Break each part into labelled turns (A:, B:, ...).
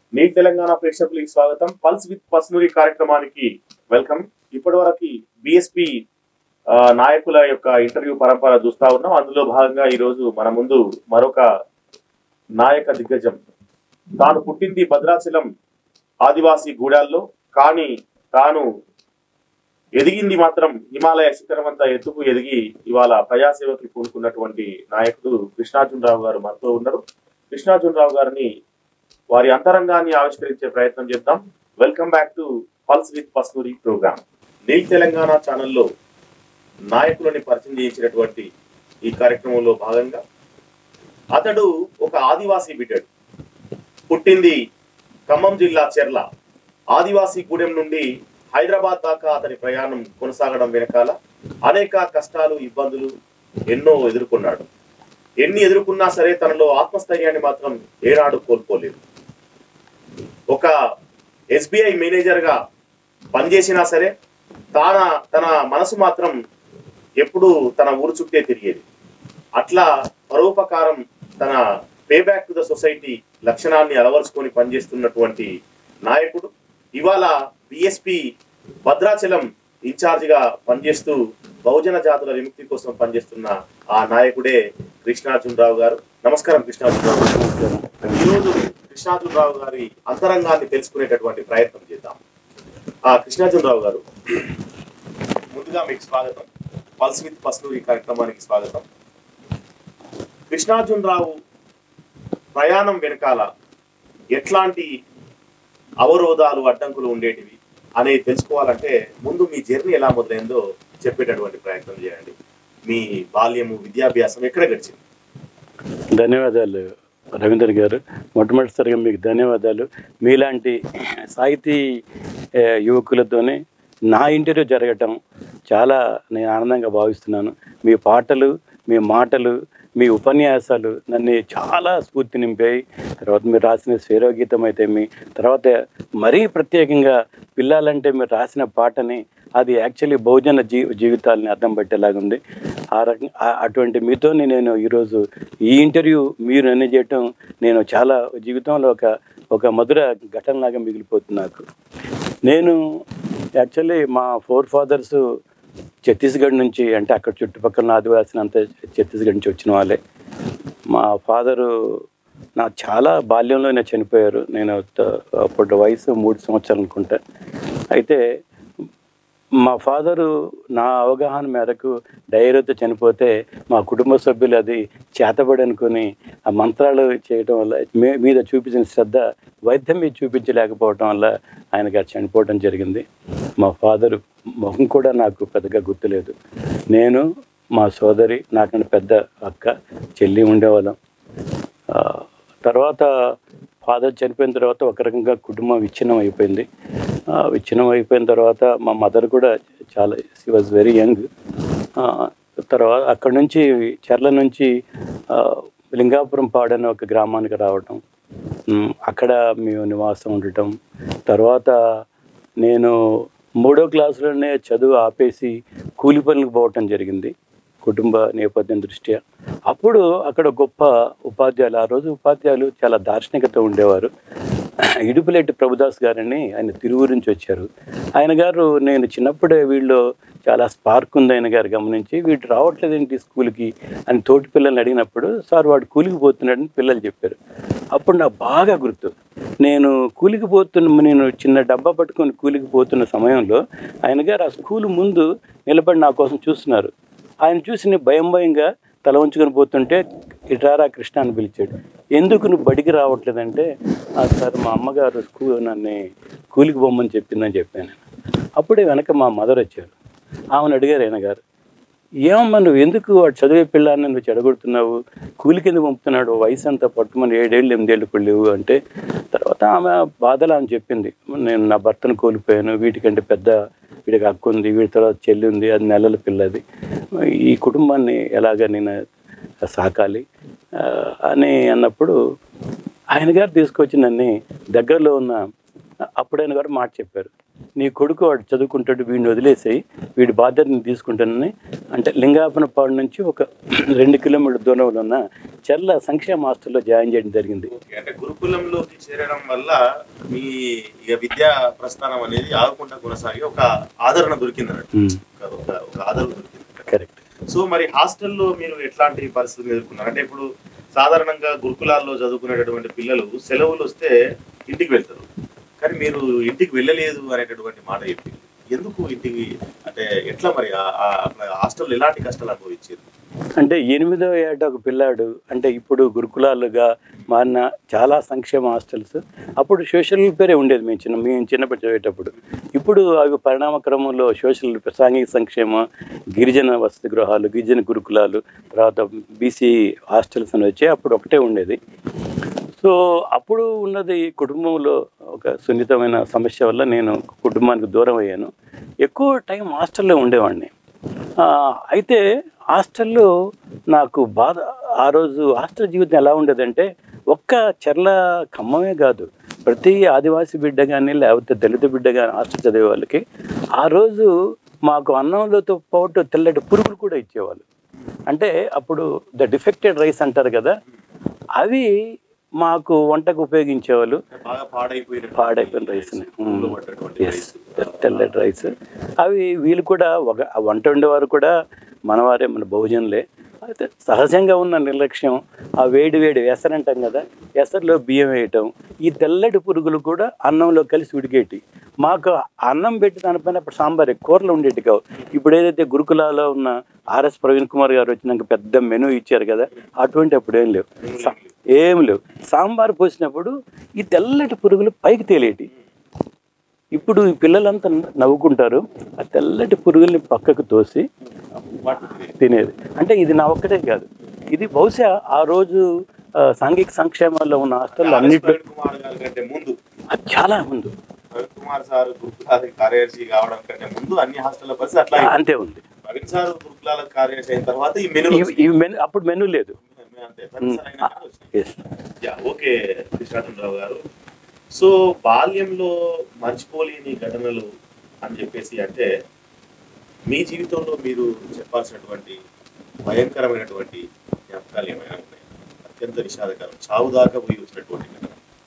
A: Neat Telangana ప్రేక్షకులకి స్వాగతం pulse with Pasnoori కార్యక్రమానికి వెల్కమ్ ఇప్పటి వరకు బిఎస్పి నాయకుల యొక్క ఇంటర్వ్యూ పరంపర చూస్తా ఉన్నాం అందులో భాగంగా ఈ రోజు మన ముందు మరొక నాయక దిగ్గజం తాను పుట్టింది భద్రాచలం ఆదివాసీ గూడాల్లో కానీ తాను ఎదిగింది మాత్రం హిమాలయ శిఖరమంతా ఎత్తుకు ఎదిగి ఇవాళ ప్రజాసేవకి పూనుకున్నటువంటి నాయకుడు కృష్ణార్జునరావు గారు మనతో ఉన్నారు కృష్ణార్జునరావు గారిని వారి అంతరంగాన్ని ఆవిష్కరించే ప్రయత్నం చేద్దాం welcome back to pulse with Pasnoori program Neel Telangana ఛానల్లో నాయకులని పరిచయం చేయించినటువంటి ఈ కార్యక్రమంలో భాగంగా అతడు ఒక ఆదివాసీ బిడ్డడు పుట్టింది ఖమ్మం జిల్లా చెర్ల ఆదివాసీ గూడెం నుండి హైదరాబాద్ దాకా అతని ప్రయాణం కొనసాగడం వెనకాల అనేక కష్టాలు ఇబ్బందులు ఎన్నో ఎదుర్కొన్నాడు ఎన్ని ఎదుర్కొన్నా సరే తనలో ఆత్మస్థైర్యాన్ని మాత్రం ఏనాడు కోల్పోలేదు ఒక ఎస్బీఐ మేనేజర్ గా పనిచేసినా సరే తాన తన మనసు మాత్రం ఎప్పుడు తన ఊరు చుట్టే తిరిగేది అట్లా పరోపకారం తన pay back to the society లక్షణాన్ని అలవరుచుకొని పనిచేస్తున్నటువంటి నాయకుడు ఇవాళ బిఎస్పి భద్రాచలం ఇన్ఛార్జిగా పనిచేస్తూ బహుజన జాతుల విముక్తి కోసం పనిచేస్తున్న ఆ నాయకుడే కృష్ణార్జునరావు గారు నమస్కారం కృష్ణార్జునరావు గారు ఈరోజు కృష్ణార్జునరావు గారి అంతరంగాన్ని తెలుసుకునేటటువంటి ప్రయత్నం చేద్దాం ఆ కృష్ణార్జునరావు గారు ముందుగా మీకు స్వాగతం పల్స్ విత్ పస్నూరి కార్యక్రమానికి స్వాగతం కృష్ణార్జునరావు ప్రయాణం వెనకాల ఎట్లాంటి అవరోధాలు అడ్డంకులు ఉండేటివి అనేది తెలుసుకోవాలంటే ముందు మీ జర్నీ ఎలా మొదలైందో చెప్పేటటువంటి ప్రయత్నం చేయండి మీ బాల్యము విద్యాభ్యాసం ఎక్కడ గడిచింది
B: ధన్యవాదాలు రవీందర్ గారు మొట్టమొదటిసారిగా మీకు ధన్యవాదాలు మీలాంటి సాహితీ ఏ, యువకులతోనే నా ఇంటర్వ్యూ జరగటం చాలా నేను ఆనందంగా భావిస్తున్నాను మీ పాటలు మీ మాటలు మీ ఉపన్యాసాలు నన్ను చాలా స్ఫూర్తి నింపాయి తర్వాత మీరు రాసిన స్వేరోగీతం అయితే మీ తర్వాత మరీ ప్రత్యేకంగా పిల్లలంటే మీరు రాసిన పాటని అది యాక్చువల్లీ బహుజన జీ జీవితాలని అర్థం పట్టేలాగుంది ఆ రకం ఆ- అటువంటి మీతో నేను ఈరోజు ఈ ఇంటర్వ్యూ మీరు నన్ను చేయటం నేను చాలా జీవితంలో ఒక ఒక మధుర ఘటనలాగా మిగిలిపోతుంది నాకు నేను యాక్చువల్లీ మా ఫోర్ ఫాదర్స్ ఛత్తీస్గఢ్ నుంచి అంటే అక్కడ చుట్టుపక్కల ఆదివాసులు అంతా ఛత్తీస్గఢ్ నుంచి వచ్చిన వాళ్ళే మా ఫాదరు నా చాలా బాల్యంలోనే చనిపోయారు నేను త- అప్పుడు వయసు మూడు సంవత్సరాలు అనుకుంటా అయితే మా ఫాదరు నా అవగాహన మేరకు డైరీతో చనిపోతే మా కుటుంబ సభ్యులు అది చేతబడి అనుకుని ఆ మంత్రాలు చేయడం వల్ల మీ- మీద చూపించిన శ్రద్ధ వైద్యం మీద చూపించలేకపోవడం వల్ల ఆయన గారు చనిపోవడం జరిగింది మా ఫాదరు ముఖం కూడా నాకు పెద్దగా గుర్తులేదు నేను మా సోదరి నాకన్నా పెద్ద అక్క చెల్లి ఉండేవాళ్ళం ఆ, తర్వాత ఫాదర్ చనిపోయిన తర్వాత ఒక రకంగా కుటుంబం విచ్ఛిన్నం అయిపోయింది ఆ, విచ్ఛిన్నం అయిపోయిన తర్వాత మా మదర్ కూడా చాలా షీ వాజ్ వెరీ యంగ్ తర్వాత అక్కడ నుంచి చెర్ల నుంచి ఆ, లింగాపురం పాడని ఒక గ్రామానికి రావటం ఉమ్, అక్కడ మేము నివాసం ఉండటం తర్వాత నేను మూడో క్లాసులోనే చదువు ఆపేసి కూలి పనులకు పోవటం జరిగింది కుటుంబ నేపథ్యం దృష్ట్యా అప్పుడు అక్కడ గొప్ప ఉపాధ్యాయులు ఆ రోజు ఉపాధ్యాయులు చాలా దార్శనికత ఉండేవారు ఇడుపులెట్టి ప్రభుదాస్ గారని ఆయన తిరువురు నుంచి వచ్చారు ఆయన గారు నేను చిన్నప్పుడే వీళ్ళు చాలా స్పార్క్ ఉంది ఆయన గారు గమనించి వీడు రావట్లేదేంటి స్కూల్కి అని తోటి పిల్లల్ని అడిగినప్పుడు సార్ వాడు కూలికి పోతున్నాడని పిల్లలు చెప్పారు అప్పుడు నాకు బాగా గుర్తు నేను కూలికి పోతున్న నేను చిన్న డబ్బా పట్టుకొని కూలికి పోతున్న సమయంలో ఆయన గారు ఆ స్కూల్ ముందు నిలబడి నా కోసం చూస్తున్నారు ఆయన చూసి నేను భయం భయంగా తల ఉంచుకొని పోతుంటే ఇటారా కృష్ణ అని పిలిచాడు ఎందుకు నువ్వు బడికి రావట్లేదంటే "ఆ సార్ మా అమ్మగారు స్కూల్ నన్ను కూలికి పోమని చెప్పిందని చెప్పాను అప్పుడే వెనక మా మదర్ వచ్చారు ఆమెను అడిగారు ఆయన గారు ఏమమ్మా నువ్వు ఎందుకు వాడు చదివే పిల్లాన్ని నువ్వు చెడగొడుతున్నావు కూలి కింద పంపుతున్నాడు వయసు అంతా పట్టుమని ఏడేళ్ళు ఎనిమిదేళ్ళు కూడా లేవు అంటే తర్వాత ఆమె బాధలు ఆమె చెప్పింది నేను నా భర్తను కోల్పోయాను వీటికంటే పెద్ద వీడికి అక్కు ఉంది వీడి తర్వాత చెల్లి ఉంది అది నెలల పిల్లది ఈ కుటుంబాన్ని ఎలాగ నేను సాకాలి ఆ, అని అన్నప్పుడు ఆయన గారు తీసుకొచ్చి నన్ను దగ్గరలో ఉన్న అప్పుడైన గారు మాట చెప్పారు నీ కొడుకు వాడు చదువుకుంటాడు వీడిని వదిలేసేయి వీడి బాధ్యతని తీసుకుంటానని అంటే లింగాపనపాడు నుంచి ఒక రెండు కిలోమీటర్ దూరంలో ఉన్న చర్ల సంక్షేమ హాస్టల్లో జాయిన్ చేయడం జరిగింది
A: ఓకే అంటే గురుకులంలోకి చేరడం వల్ల మీ ఇక విద్యా ప్రస్థానం అనేది ఆగకుండా కొనసాగి ఒక ఆదరణ దొరికింది అన్నట్టు
B: ఉమ్,
A: ఒక- ఒక ఒక ఆదరణ దొరికింది
B: కరెక్ట్
A: సో మరి హాస్టల్లో మీరు ఎట్లాంటి పరిస్థితులు ఎదుర్కొన్నారు అంటే ఇప్పుడు సాధారణంగా గురుకులాల్లో చదువుకునేటటువంటి పిల్లలు సెలవులు వస్తే ఇంటికి వెళ్తారు కానీ మీరు ఇంటికి వెళ్ళలేదు అనేటటువంటి మాట చెప్పింది ఎందుకు ఇంటికి అంటే ఎట్లా మరి ఆ- ఆ హాస్టల్ ఎలాంటి కష్టాలు అనుభవించారు
B: అంటే ఎనిమిదో ఏట ఒక పిల్లాడు అంటే ఇప్పుడు గురుకులాలుగా మారిన చాలా సంక్షేమ హాస్టల్స్ అప్పుడు సోషల్ వెల్ఫేరే ఉండేది మేము చిన్న మేము చిన్నప్పుడు చదివేటప్పుడు ఇప్పుడు అవి పరిణామ క్రమంలో సోషల్ వెల్ఫేర్ సాంఘిక సంక్షేమ గిరిజన వసతి గృహాలు గిరిజన గురుకులాలు తర్వాత బీసీ హాస్టల్స్ అని వచ్చి అప్పుడు ఒకటే ఉండేది సో అప్పుడు ఉన్నది కుటుంబంలో ఒక సున్నితమైన సమస్య వల్ల నేను కుటుంబానికి దూరం అయ్యాను ఎక్కువ టైం హాస్టల్లో ఉండేవాడిని ఆ, అయితే హాస్టల్లో నాకు బాధ ఆ రోజు హాస్టల్ జీవితం ఎలా ఉండేదంటే ఒక్క చెర్ల ఖమ్మమే కాదు ప్రతి ఆదివాసీ బిడ్డ కానీ లేకపోతే దళిత బిడ్డ కానీ హాస్టల్ చదివే వాళ్ళకి ఆ రోజు మాకు అన్నంలోతో పాటు తెల్లటి పురుగులు కూడా ఇచ్చేవాళ్ళు అంటే అప్పుడు ద డిఫెక్టెడ్ రైస్ అంటారు కదా అవి మాకు వంటకు ఉపయోగించేవాళ్ళు
A: బాగా పాడైపోయిన
B: పాడైపోయిన రైస్ని
A: ఊళ్ళో పడ్డటువంటి
B: ఎస్
A: రైస్.
B: తెల్లటి రైస్ అవి వీళ్ళు కూడా ఒక ఆ వంట వండేవారు కూడా మనవారే మన బహుజనులే అయితే సహజంగా ఉన్న నిర్లక్ష్యం ఆ వేడి వేడి ఎసరు అంటాం కదా ఎసరులో బియ్యం వేయటం ఈ తెల్లటి పురుగులు కూడా అన్నంలో కలిసి ఉడికేటి మాకు అన్నం పెట్టి దానిపైన అప్పుడు సాంబార్ కూరలు ఉండేటి కావు ఇప్పుడు ఏదైతే గురుకులాలో ఉన్న ఆర్ఎస్ ప్రవీణ్ కుమార్ గారు వచ్చినాక పెద్ద మెనూ ఇచ్చారు కదా అటువంటి అప్పుడు ఏం లేవు సా- ఏం లేవు సాంబార్ పోసినప్పుడు ఈ తెల్లటి పురుగులు పైకి తేలేటి ఇప్పుడు ఈ పిల్లలంతా నవ్వుకుంటారు ఆ తెల్లటి పురుగుల్ని పక్కకు తోసి
A: వాటిని
B: తినేది అంటే ఇది నా ఒక్కటే కాదు ఇది బహుశా ఆ రోజు ఆ, సాంఘిక సంక్షేమాల్లో ఉన్న హాస్టల్లో
A: ఆర్ఎస్
B: అన్నింటిలో
A: ప్రవీణ్ కుమార్ గారి కంటే ముందు
B: అది చాలా ముందు
A: ప్రవీణ్ కుమార్ సార్ గురుకులాల కార్యదర్శి కావడం కంటే ముందు అన్ని హాస్టల్ పరిస్థితి అట్లా అయింది.
B: అంతే ఉంది
A: ప్రవీణ్ సార్ గురుకులాల కార్యదర్శి అయిన తర్వాత ఈ మెనూ
B: ఇవి- ఇవి మెను అప్పుడు మెనూ లేదు
A: అంతే ప్రవీణ్ సార్ అయినాక వచ్చినాయి.
B: ఎస్
A: యా ఓకే కృష్ణాటనరావు గారు సో బాల్యంలో మర్చిపోలేని ఘటనలు అని చెప్పేసి అంటే మీ జీవితంలో మీరు చెప్పాల్సినటువంటి భయంకరమైనటువంటి జ్ఞాపకాలు ఏమైనా ఉన్నాయి అత్యంత విషాదకరం చావు దాకా పోయి వచ్చినటువంటి ఘటన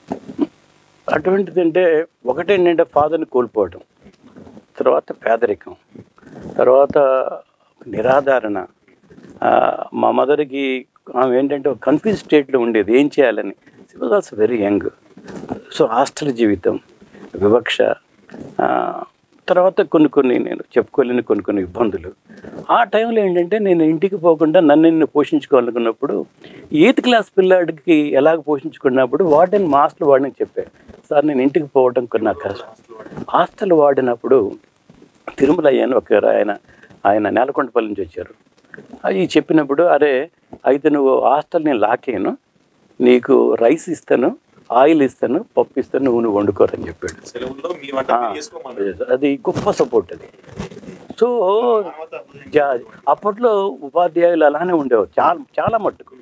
B: అటువంటిది అంటే ఒకటేంటంటే ఫాదర్ని కోల్పోవటం తర్వాత పేదరికం తర్వాత నిరాధారణ ఆ, మా మదర్కి ఆమె ఏంటంటే ఒక కన్ఫ్యూజ్ స్టేట్లో ఉండేది ఏం చేయాలని she was also very young so hostel జీవితం వివక్ష ఆ, తర్వాత కొన్ని కొన్ని నేను చెప్పుకోలేని కొన్ని కొన్ని ఇబ్బందులు ఆ టైంలో ఏంటంటే నేను ఇంటికి పోకుండా నన్ను నిన్ను పోషించుకోవాలనుకున్నప్పుడు ఎయిత్ క్లాస్ పిల్లాడికి ఎలాగ పోషించుకున్నప్పుడు వార్డెన్ మాస్టర్ వాడిని చెప్పాను సార్ నేను ఇంటికి పోవడం కొన్ని నాకు కష్టం హాస్టల్ వాడినప్పుడు తిరుమల అయ్యాను ఒక ఆయన ఆయన నేలకొండపల్లి నుంచి వచ్చారు అవి చెప్పినప్పుడు అరే అయితే నువ్వు హాస్టల్ నేను లాకేను నీకు రైస్ ఇస్తాను ఆయిల్ ఇస్తాను పప్పు ఇస్తాను నువ్వు నువ్వు వండుకోరని చెప్పాడు
A: సెలవుల్లో మీ వంట మీరు చేసుకోమన్నారు
B: అది గొప్ప సపోర్ట్ అది సో
A: మానవతా హృదయం
B: జా- అప్పట్లో ఉపాధ్యాయులు అలానే ఉండేవారు చాలా చాలా మట్టుకు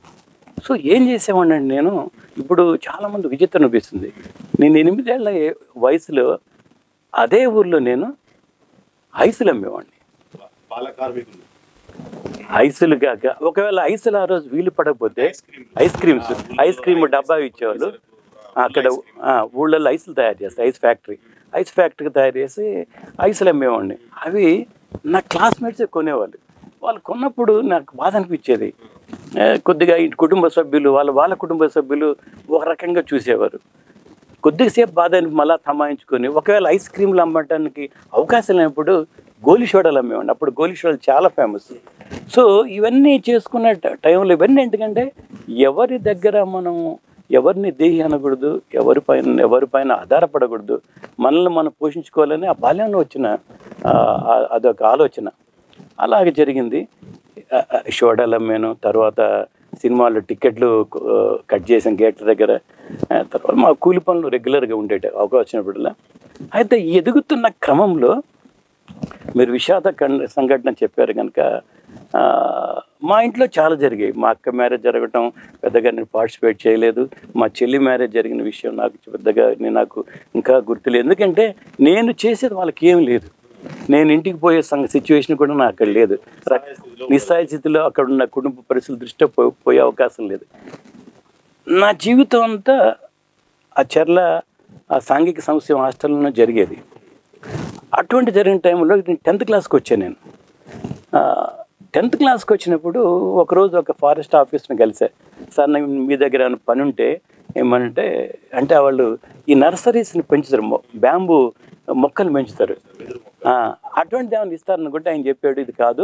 B: సో ఏం చేసేవాడిని నేను ఇప్పుడు చాలామంది విచిత్రం అనిపిస్తుంది నేను ఎనిమిదేళ్ల ఏ- వయసులో అదే ఊర్లో నేను ఐసులు అమ్మేవాడిని
A: బాల కార్మికులు
B: ఐసులు కాక ఒకవేళ ఐసులు ఆ రోజు వీలు పడకపోతే
A: ice cream
B: ice creams ice cream డబ్బా ఇచ్చేవాళ్ళు అక్కడ ఆ, ఊళ్ళల్లో ఐసులు తయారు చేస్తారు ఐస్ ఫ్యాక్టరీ ఐస్ ఫ్యాక్టరీ తయారు చేసి ఐసులు అమ్మేవాడిని అవి నా క్లాస్మేట్సే కొనేవాళ్ళు వాళ్ళు కొన్నప్పుడు నాకు బాధ అనిపించేది ఏ, కొద్దిగా ఈ కుటుంబ సభ్యులు వాళ్ళ వాళ్ళ కుటుంబ సభ్యులు ఒక రకంగా చూసేవారు కొద్దిసేపు బాధ అని మళ్ళా తమాయించుకొని ఒకవేళ ఐస్ క్రీమ్లు అమ్మటానికి అవకాశం లేనప్పుడు గోలి సోడాలు అమ్మేవాడిని అప్పుడు గోలి సోడాలు చాలా ఫేమస్ సో ఇవన్నీ చేసుకున్న ట- టైంలో ఇవన్నీ ఎందుకంటే ఎవరి దగ్గర మనం ఎవరిని దేహి అనకూడదు ఎవరి పైన ఎవరి పైన ఆధారపడకూడదు మనల్ని మనం పోషించుకోవాలని ఆ బాల్యంలో వచ్చిన ఆ, ఆ- అదొక ఆలోచన అలాగే జరిగింది ఆ, ఆ, సోడాలు అమ్మాను తర్వాత సినిమాలు టికెట్లు ఆ, కట్ చేసాం గేట్ల దగ్గర ఆ, తర్వాత మా కూలి పనులు రెగ్యులర్గా ఉండేటి అవకాశం వచ్చినప్పుడల్లా అయితే ఈ ఎదుగుతున్న క్రమంలో మీరు విషాద కం- సంఘటన చెప్పారు కనుక ఆ, మా ఇంట్లో చాలా జరిగాయి మా అక్క మ్యారేజ్ జరగటం పెద్దగా నేను పార్టిసిపేట్ చేయలేదు మా చెల్లి మ్యారేజ్ జరిగిన విషయం నాకు పెద్దగా నేను నాకు ఇంకా గుర్తులేదు ఎందుకంటే నేను చేసేది వాళ్ళకి ఏం లేదు నేను ఇంటికి పోయే సంగ సిచ్యువేషన్ కూడా నాకు అక్కడ లేదు
A: సహాయ స్థితిలో
B: నిస్సాయ స్థితిలో అక్కడ ఉన్న కుటుంబ పరిస్థితుల దృష్ట్యా పో- పోయే అవకాశం లేదు నా జీవితం అంతా ఆ చెర్ల ఆ సాంఘిక సంక్షేమ హాస్టల్లో జరిగేది అటువంటి జరిగిన టైంలో నేను టెన్త్ క్లాస్కి వచ్చాను నేను టెన్త్ క్లాస్కి వచ్చినప్పుడు ఒకరోజు ఒక ఫారెస్ట్ ఆఫీస్ని కలిసా సార్ నాకు మీ దగ్గర ఏమైనా పని ఉంటే ఏమనంటే అంటే వాళ్ళు ఈ నర్సరీస్ని పెంచుతారు మొ- బ్యాంబూ మొక్కలు పెంచుతారు ఆ, అటువంటిది ఏమైనా ఇస్తారనుకుంటే ఆయన చెప్పాడు ఇది కాదు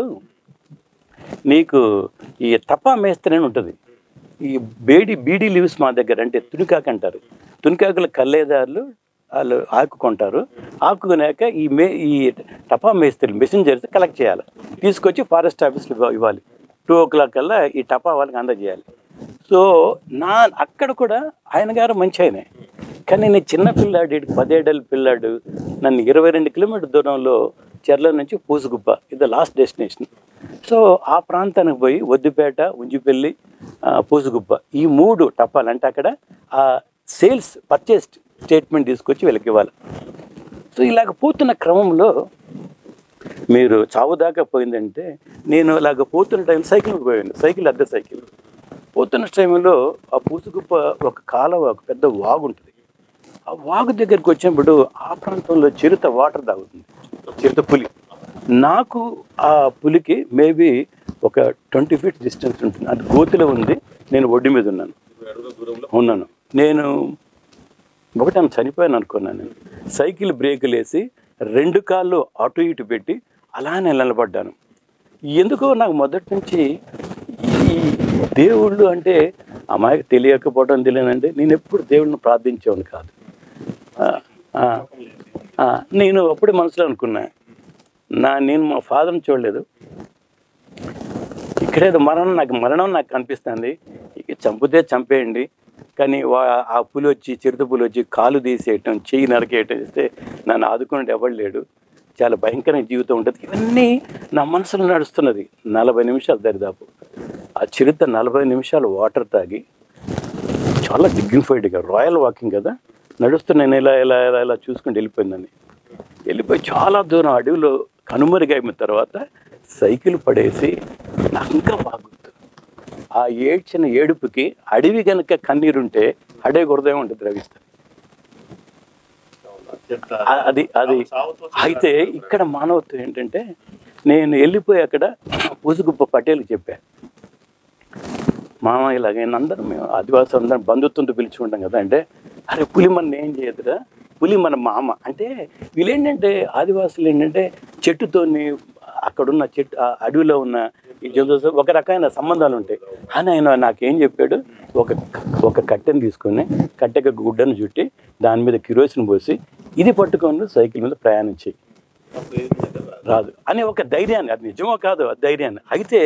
B: నీకు ఈ తప్పా మేస్త్రి అని ఉంటుంది ఈ బేడి బీడీ లీవ్స్ మా దగ్గర అంటే తునికాకు అంటారు తునికాకుల కల్లేదారులు వాళ్ళు ఆకు కొంటారు ఆకు కొనాక ఈ మే ఈ టపా మేస్త్రీలు మెసెంజర్స్ కలెక్ట్ చేయాలి తీసుకొచ్చి ఫారెస్ట్ ఆఫీస్లో ఇవ్వ- ఇవ్వాలి టూ ఓ క్లాక్ కల్లా ఈ టపా వాళ్ళకి అందజేయాలి సో నా అక్కడ కూడా ఆయన గారు మంచి ఆయనే కానీ నేను చిన్న పిల్లాడు ఈడు పదేడేళ్ళ పిల్లాడు నన్ను ఇరవై రెండు కిలోమీటర్ దూరంలో చెర్ల నుంచి పూసుగుప్ప ఇది లాస్ట్ డెస్టినేషన్ సో ఆ ప్రాంతానికి పోయి వద్దుపేట ఉంజిపల్లి ఆ, పూసుగుప్ప ఈ మూడు టప్పాలు అంటే అక్కడ ఆ సేల్స్ పర్చేస్ స్టేట్మెంట్ తీసుకొచ్చి వీళ్ళకి ఇవ్వాలి సో ఇలాగ పోతున్న క్రమంలో మీరు చావు దాకా పోయిందంటే నేను ఇలాగ పోతున్న టైం సైకిల్ పోయాను సైకిల్ అద్దె సైకిల్ పోతున్న టైంలో ఆ పూసుగుప్ప ఒక కాలువ ఒక పెద్ద వాగు ఉంటుంది ఆ వాగు దగ్గరికి వచ్చినప్పుడు ఆ ప్రాంతంలో చిరుత వాటర్ తాగుతుంది చిరుత పులి నాకు ఆ పులికి మేబీ ఒక ట్వంటీ ఫీట్ డిస్టెన్స్ ఉంటుంది అది గోతిలో ఉంది నేను ఒడ్డు మీద ఉన్నాను
A: ఇరవై అడుగుల దూరంలో
B: ఉన్నాను నేను ఒకటి ఆమె చనిపోయాను అనుకున్నాను నేను సైకిల్ బ్రేకులు వేసి రెండు కాళ్ళు అటు ఇటు పెట్టి అలానే నిలబడ్డాను ఎందుకో నాకు మొదటి నుంచి ఈ దేవుళ్ళు అంటే అమ్మాయికి తెలియకపోవడం తెలియనంటే నేను ఎప్పుడు దేవుళ్ళని ప్రార్థించేవాడిని కాదు ఆ, ఆ, ఆ, నేను అప్పుడే మనసులో అనుకున్నా నా నేను మా ఫాదర్ని చూడలేదు ఇక్కడేదో మరణం నాకు మరణం నాకు కనిపిస్తుంది ఇక చంపితే చంపేయండి కానీ వా- ఆ పులి వచ్చి చిరుత పులి వచ్చి కాలు తీసేయటం చెయ్యి నరికేయటం చేస్తే నన్ను ఆదుకునేది ఎవడు లేడు చాలా భయంకరమైన జీవితం ఉంటుంది ఇవన్నీ నా మనసులో నడుస్తున్నది నలభై నిమిషాలు దరిదాపు ఆ చిరుత నలభై నిమిషాలు వాటర్ తాగి చాలా డిగ్నిఫైడ్గా రాయల్ వాకింగ్ కదా నడుస్తూ నేను ఇలా ఇలా ఇలా ఇలా చూసుకుంటూ వెళ్ళిపోయిందని వెళ్ళిపోయి చాలా దూరం అడవిలో కనుమరుగైన తర్వాత సైకిల్ పడేసి నాకు ఇంకా బాగా గుర్తు ఆ ఏడ్చిన ఏడుపుకి అడవి కనుక కన్నీరుంటే అడే హృదయం ఉంటుంది ద్రవిస్తుంది
A: అత్యంత
B: ఆ- అది అది
A: సావుతో
B: అయితే ఇక్కడ మానవత్వం ఏంటంటే నేను వెళ్ళిపోయి అక్కడ పూసుగుప్ప పటేల్కి చెప్పా మామ ఇలాగ అందరం మేము ఆదివాసులు అందరం బంధుత్వంతో పిలుచుకుంటాం కదా అంటే అరే పులి మన ఏం చేయదురా పులి మన మామ అంటే వీళ్ళు ఏంటంటే ఆదివాసులు ఏంటంటే చెట్టుతోని అక్కడున్న చెట్టు ఆ అడవిలో ఉన్న ఈ జంతువులతో ఒక రకమైన సంబంధాలు ఉంటాయి అని ఆయన నాకేం చెప్పాడు ఒక ఒక కట్టెని తీసుకొని కట్టెకి గుడ్డను చుట్టి దాని మీద కిరోసిన్ పోసి ఇది పట్టుకొని సైకిల్ మీద ప్రయాణం చేయి
A: అప్పుడు ఏం చేద్దాం?
B: రాదు అని ఒక ధైర్యాన్ని అది నిజమో కాదు ఆ ధైర్యాన్ని అయితే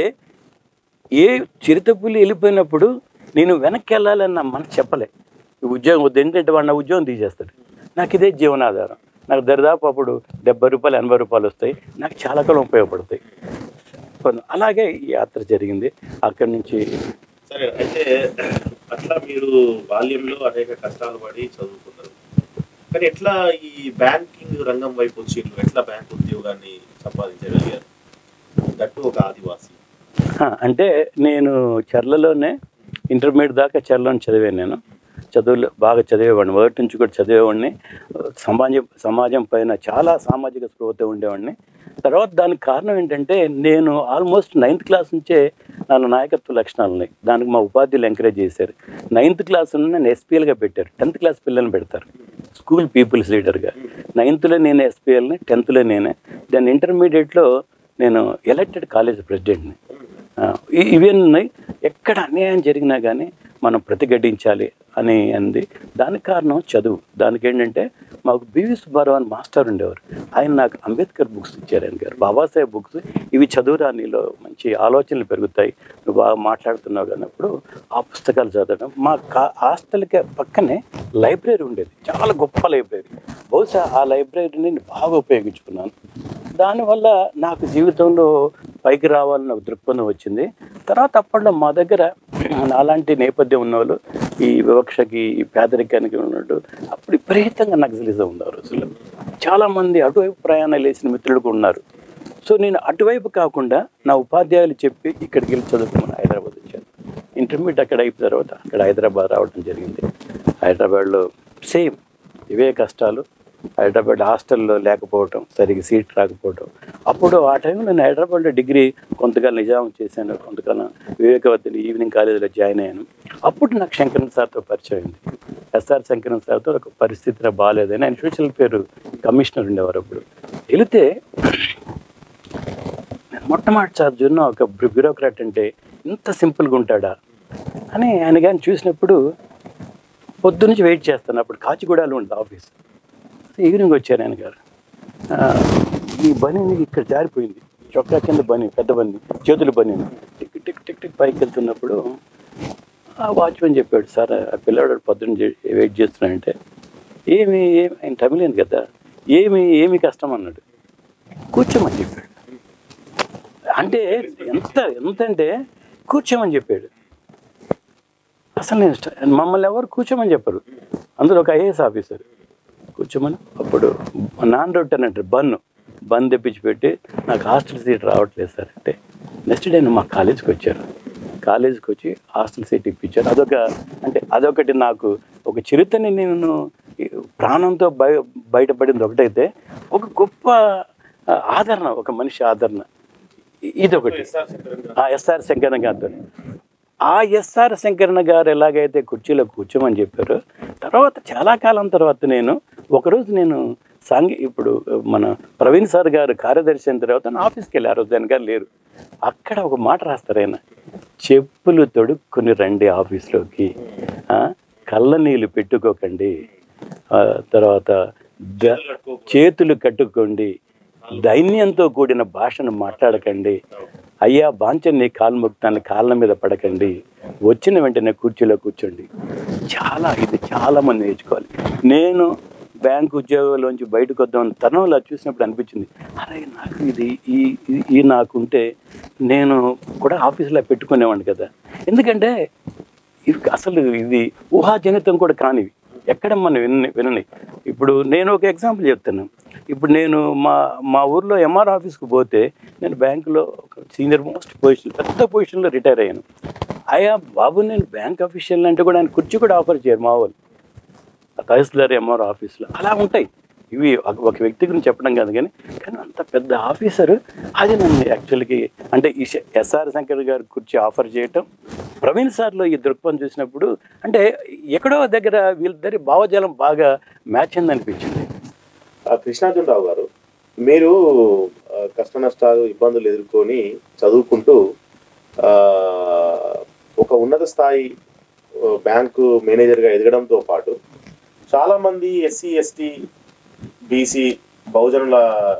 B: ఏ చిరుతపులి వెళ్ళిపోయినప్పుడు నేను వెనక్కి వెళ్ళాలని మనకు చెప్పలే ఈ ఉద్యోగం వద్దు ఏంటంటే వాడు నా ఉద్యోగం తీసేస్తాడు నాకు ఇదే జీవనాధారం నాకు దరిదాపు అప్పుడు డెబ్బై రూపాయలు ఎనభై రూపాయలు వస్తాయి నాకు చాలా కాలం ఉపయోగపడతాయి కొను- అలాగే ఈ యాత్ర జరిగింది అక్కడి నుంచి
A: సరే అయితే అట్లా మీరు బాల్యంలో అనేక కష్టాలు పడి చదువుకున్నారు కానీ ఎట్లా ఈ బ్యాంకింగ్ రంగం వైపు వచ్చిండ్రు ఎట్లా బ్యాంక్ ఉద్యోగాన్ని సంపాదించగలిగారు దట్టు ఒక ఆదివాసి
B: ఆ, అంటే నేను చెర్లలోనే ఇంటర్మీడియట్ దాకా చెర్లని చదివాను నేను చదువులు బాగా చదివేవాడిని మొదటి నుంచి కూడా చదివేవాడిని సమాజం సమాజం పైన చాలా సామాజిక స్పృహతో ఉండేవాడిని తర్వాత దానికి కారణం ఏంటంటే నేను ఆల్మోస్ట్ నైన్త్ క్లాస్ నుంచే నాలో నాయకత్వ లక్షణాలు ఉన్నాయి దానికి మా ఉపాధ్యాయులు ఎంకరేజ్ చేశారు నైన్త్ క్లాస్ నేను ఎస్పీఎల్గా పెట్టారు టెన్త్ క్లాస్ పిల్లల్ని పెడతారు స్కూల్ పీపుల్స్ లీడర్గా నైన్త్లో నేను ఎస్పీఎల్ని టెన్త్లో నేనే దాని ఇంటర్మీడియట్లో నేను ఎలక్టెడ్ కాలేజ్ ప్రెసిడెంట్ని ఆ, ఇ- ఇవన్నీ ఎక్కడ అన్యాయం జరిగినా కానీ మనం ప్రతిఘటించాలి అని అంది దానికి కారణం చదువు దానికి ఏంటంటే మాకు బివి సుబ్బారావు అని మాస్టర్ ఉండేవారు ఆయన నాకు అంబేద్కర్ బుక్స్ ఇచ్చారు ఆయన గారు బాబాసాహెబ్ బుక్స్ ఇవి చదువురా నీలో మంచి ఆలోచనలు పెరుగుతాయి నువ్వు బాగా మాట్లాడుతున్నావు అన్నప్పుడు ఆ పుస్తకాలు చదవడం మా కా హాస్టల్కి పక్కనే లైబ్రరీ ఉండేది చాలా గొప్ప లైబ్రరీ బహుశా ఆ లైబ్రరీని నేను బాగా ఉపయోగించుకున్నాను దానివల్ల నాకు జీవితంలో పైకి రావాలన్న ఒక దృక్పథం వచ్చింది తర్వాత అప్పట్లో మా దగ్గర నాలాంటి నేపథ్యం ఉన్నవాళ్ళు ఈ వివక్షకి ఈ పేదరికానికి ఉన్నట్టు అప్పుడు విపరీతంగా నక్సలిజం ఉంది ఆ రోజుల్లో చాలామంది అటువైపు ప్రయాణాలు వేసిన మిత్రులు కూడా ఉన్నారు సో నేను అటువైపు కాకుండా నా ఉపాధ్యాయులు చెప్పి ఇక్కడికి వెళ్ళి చదువుకున్నాను హైదరాబాద్ వచ్చాను ఇంటర్మీడియట్ అక్కడ అయిపోయిన తర్వాత అక్కడ హైదరాబాద్ రావడం జరిగింది హైదరాబాద్లో సేమ్ ఇవే కష్టాలు హైదరాబాద్ హాస్టల్లో లేకపోవటం సరిగ్గా సీట్ రాకపోవటం అప్పుడు ఆ టైంలో నేను హైదరాబాద్లో డిగ్రీ కొంతకాలం నిజాం చేశాను కొంతకాలం వివేకవర్ధిని ఈవినింగ్ కాలేజీలో జాయిన్ అయ్యాను అప్పుడు నాకు శంకరన్ సార్తో పరిచయం అయింది ఎస్ఆర్ శంకరన్ సార్తో ఒక పరిస్థితి బాగాలేదని ఆయన సోషల్ పేరు కమిషనర్ ఉండేవారు అప్పుడు వెళితే నేను మొట్టమొదటిసారి జున్న ఒక బ్యూ- బ్యూరోక్రాట్ అంటే ఇంత సింపుల్గా ఉంటాడా అని ఆయన కానీ చూసినప్పుడు పొద్దునుంచి వెయిట్ చేస్తాను అప్పుడు కాచిగూడలో ఉంది ఆఫీస్ ఈవినింగ్ వచ్చారు ఆయన గారు ఆ, ఈ బని నీకు ఇక్కడ జారిపోయింది చొక్కా కింద బని పెద్ద బని చేతులు బని టిక్ టిక్ టిక్ టిక్ పైకి వెళ్తున్నప్పుడు ఆ వాచ్మెన్ చెప్పాడు సార్ ఆ పిల్లాడు పొద్దున్న చే- వెయిట్ చేస్తున్నాడంటే ఏమి ఏమి ఆయన తమిళన్ కదా ఏమి ఏమి కష్టం అన్నాడు కూర్చోమని చెప్పాడు అంటే ఎంత ఎంత అంటే కూర్చోమని చెప్పాడు అసలు నేను స్ట- మమ్మల్ని ఎవరు కూర్చోమని చెప్పరు అందులో ఒక ఐఏఎస్ ఆఫీసర్ కూర్చోమని అప్పుడు నాన్ రొట్టెన్ అంటారు బన్ను బన్ తెప్పించి పెట్టి నాకు హాస్టల్ సీట్ రావట్లేదు సార్ అంటే నెక్స్ట్ డే మా కాలేజీకి వచ్చారు కాలేజీకి వచ్చి హాస్టల్ సీట్ ఇప్పించారు అదొక అంటే అదొకటి నాకు ఒక చరిత్రని నేను ఈ ప్రాణంతో బయ బయటపడింది ఒకటైతే ఒక గొప్ప ఆ, ఆదరణ ఒక మనిషి ఆదరణ ఇ- ఇదొకటి ఆ ఎస్ఆర్ శంకరణ గారితో ఆ ఎస్ఆర్ శంకరణ గారు ఎలాగైతే కుర్చీలో కూర్చోమని చెప్పారో తర్వాత చాలా కాలం తర్వాత నేను ఒకరోజు నేను సాంఘి ఇప్పుడు మన ప్రవీణ్ సార్ గారు కార్యదర్శి అయిన తర్వాత నా ఆఫీస్కి వెళ్ళి ఆ రోజు ఆయన గారు లేరు అక్కడ ఒక మాట రాస్తారు ఆయన చెప్పులు తొడుక్కుని రండి ఆఫీస్లోకి ఆ, కళ్ళ నీళ్ళు పెట్టుకోకండి ఆ, తర్వాత ద- చేతులు కట్టుకోండి దైన్యంతో కూడిన భాషను మాట్లాడకండి అయ్యా బాంచని కాలు మొక్కుతాను కాళ్ళ మీద పడకండి వచ్చిన వెంటనే కుర్చీలో కూర్చోండి చాలా ఇది చాలా మంది నేర్చుకోవాలి నేను బ్యాంక్ ఉద్యోగంలోంచి బయటకు వద్దాం తనంలో చూసినప్పుడు అనిపించింది అరే నాకు ఇది ఈ ఈ- ఈ నాకుంటే నేను కూడా ఆఫీసులో పెట్టుకునేవాడిని కదా ఎందుకంటే ఇవి అసలు ఇది ఊహాజనితం కూడా కానివి ఎక్కడ మనం విన వినని ఇప్పుడు నేను ఒక ఎగ్జాంపుల్ చెప్తాను ఇప్పుడు నేను మా మా ఊర్లో ఎంఆర్ ఆఫీస్కి పోతే నేను బ్యాంకులో ఒక సీనియర్ మోస్ట్ పొజిషన్ పెద్ద పొజిషన్లో రిటైర్ అయ్యాను అయ్యా బాబు నేను బ్యాంక్ ఆఫీషియల్ అంటే కూడా ఆయన కుర్చీ కూడా ఆఫర్ చేయరు మా వాళ్ళు తహసీల్దార్ ఎంఆర్ ఆఫీస్లో అలా ఉంటాయి ఇవి ఒక- ఒక వ్యక్తి గురించి చెప్పడం కాదు కానీ కానీ అంత పెద్ద ఆఫీసరు అది నన్ను యాక్చువల్కి అంటే ఈ శ- ఎస్ఆర్ శంకర్ గారు కుర్చీ ఆఫర్ చేయటం ప్రవీణ్ సార్లో ఈ దృక్పథం చూసినప్పుడు అంటే ఎక్కడో దగ్గర వీళ్ళిద్దరి భావజాలం బాగా మ్యాచ్ అయింది అనిపించింది
A: ఆ కృష్ణార్జునరావు గారు మీరు ఆ, కష్ట నష్టాలు ఇబ్బందులు ఎదుర్కొని చదువుకుంటూ ఆ, ఒక ఉన్నత స్థాయి ఆ, బ్యాంకు మేనేజర్గా ఎదగడంతో పాటు చాలా మంది ఎస్సీ ఎస్టీ బీసీ బహుజనుల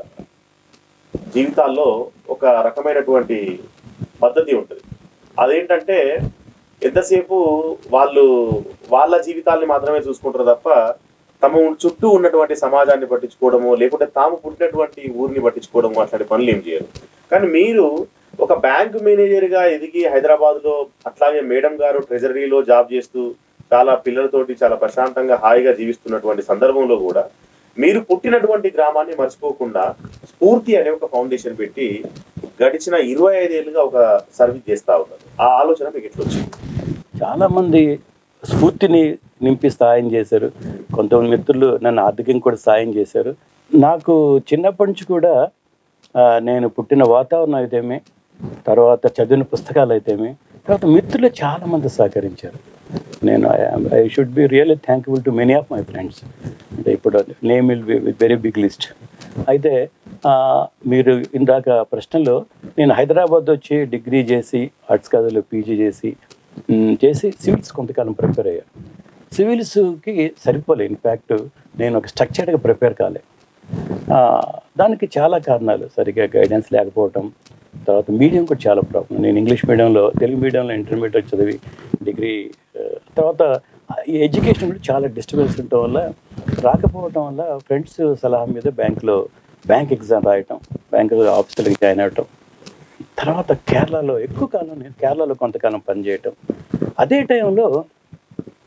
A: జీవితాల్లో ఒక రకమైనటువంటి పద్ధతి ఉంటుంది అదేంటంటే ఎంతసేపు వాళ్ళు వాళ్ళ జీవితాల్ని మాత్రమే చూసుకుంటారు తప్ప తమ చుట్టూ ఉన్నటువంటి సమాజాన్ని పట్టించుకోవడము లేకుంటే తాము పుట్టినటువంటి ఊరిని పట్టించుకోవడము అట్లాంటి పనులు ఏం చేయరు కానీ మీరు ఒక బ్యాంక్ మేనేజర్ గా ఎదిగి హైదరాబాద్ లో అట్లాగే మేడం గారు ట్రెజరీలో జాబ్ చేస్తూ చాలా పిల్లలతోటి చాలా ప్రశాంతంగా హాయిగా జీవిస్తున్నటువంటి సందర్భంలో కూడా మీరు పుట్టినటువంటి గ్రామాన్ని మర్చిపోకుండా స్ఫూర్తి అనే ఒక ఫౌండేషన్ పెట్టి గడిచిన ఇరవై ఐదేళ్లుగా ఒక సర్వీస్ చేస్తా ఉన్నారు ఆ ఆలోచన మీకు ఎట్లా వచ్చింది
B: చాలామంది స్ఫూర్తిని నింపి సాయం చేశారు కొంతమంది మిత్రులు నన్ను ఆర్థికంగా కూడా సాయం చేశారు నాకు చిన్నప్పటి నుంచి కూడా ఆ, నేను పుట్టిన వాతావరణం అయితేమి తర్వాత చదివిన పుస్తకాలు అయితేమి తర్వాత మిత్రులు చాలామంది సహకరించారు నేను I should be really thankful to many of my friends అంటే ఇప్పుడు name will be very big list అయితే ఆ, మీరు ఇందాక ప్రశ్నలో నేను హైదరాబాద్ వచ్చి డిగ్రీ చేసి ఆర్ట్స్ కాలేజీలో పీజీ చేసి మ్, చేసి సివిల్స్ కొంతకాలం ప్రిపేర్ అయ్యాను సివిల్స్కి సరిపోలే ఇన్ఫ్యాక్ట్ నేను ఒక స్ట్రక్చర్డ్గా ప్రిపేర్ కాలే ఆ, దానికి చాలా కారణాలు సరిగ్గా గైడెన్స్ లేకపోవటం తర్వాత మీడియం కూడా చాలా ప్రాబ్లం నేను ఇంగ్లీష్ మీడియంలో తెలుగు మీడియంలో ఇంటర్మీడియట్ చదివి డిగ్రీ ఆ, తర్వాత ఈ ఎడ్యుకేషన్ కూడా చాలా డిస్టర్బెన్స్ ఉండటం వల్ల రాకపోవటం వల్ల ఫ్రెండ్స్ సలహా మీద బ్యాంక్లో బ్యాంక్ ఎగ్జామ్ రాయటం బ్యాంక్ ఆఫీసులకి జాయిన్ అవ్వటం తర్వాత కేరళలో ఎక్కువ కాలం నేను కేరళలో కొంతకాలం పనిచేయటం అదే టైంలో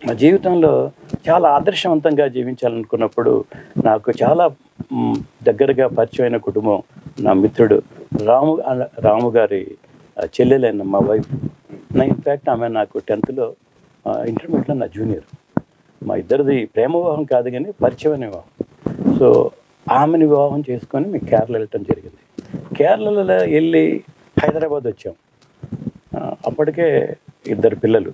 B: మా జీవితంలో చాలా ఆదర్శవంతంగా జీవించాలనుకున్నప్పుడు నాకు చాలా మ్, దగ్గరగా పరిచయమైన కుటుంబం నా మిత్రుడు రాము అన్న- రాము గారి ఆ, చెల్లెలైన మా వైఫ్ నా ఇన్ఫ్యాక్ట్ ఆమె నాకు టెన్త్లో ఇంటర్మీడియట్లో నా జూనియర్ మా ఇద్దరిది ప్రేమ వివాహం కాదు కానీ పరిచయమైన వివాహం సో ఆమెని వివాహం చేసుకొని మేము కేరళ వెళ్ళటం జరిగింది కేరళలో వెళ్ళి హైదరాబాద్ వచ్చాం ఆ, అప్పటికే ఇద్దరు పిల్లలు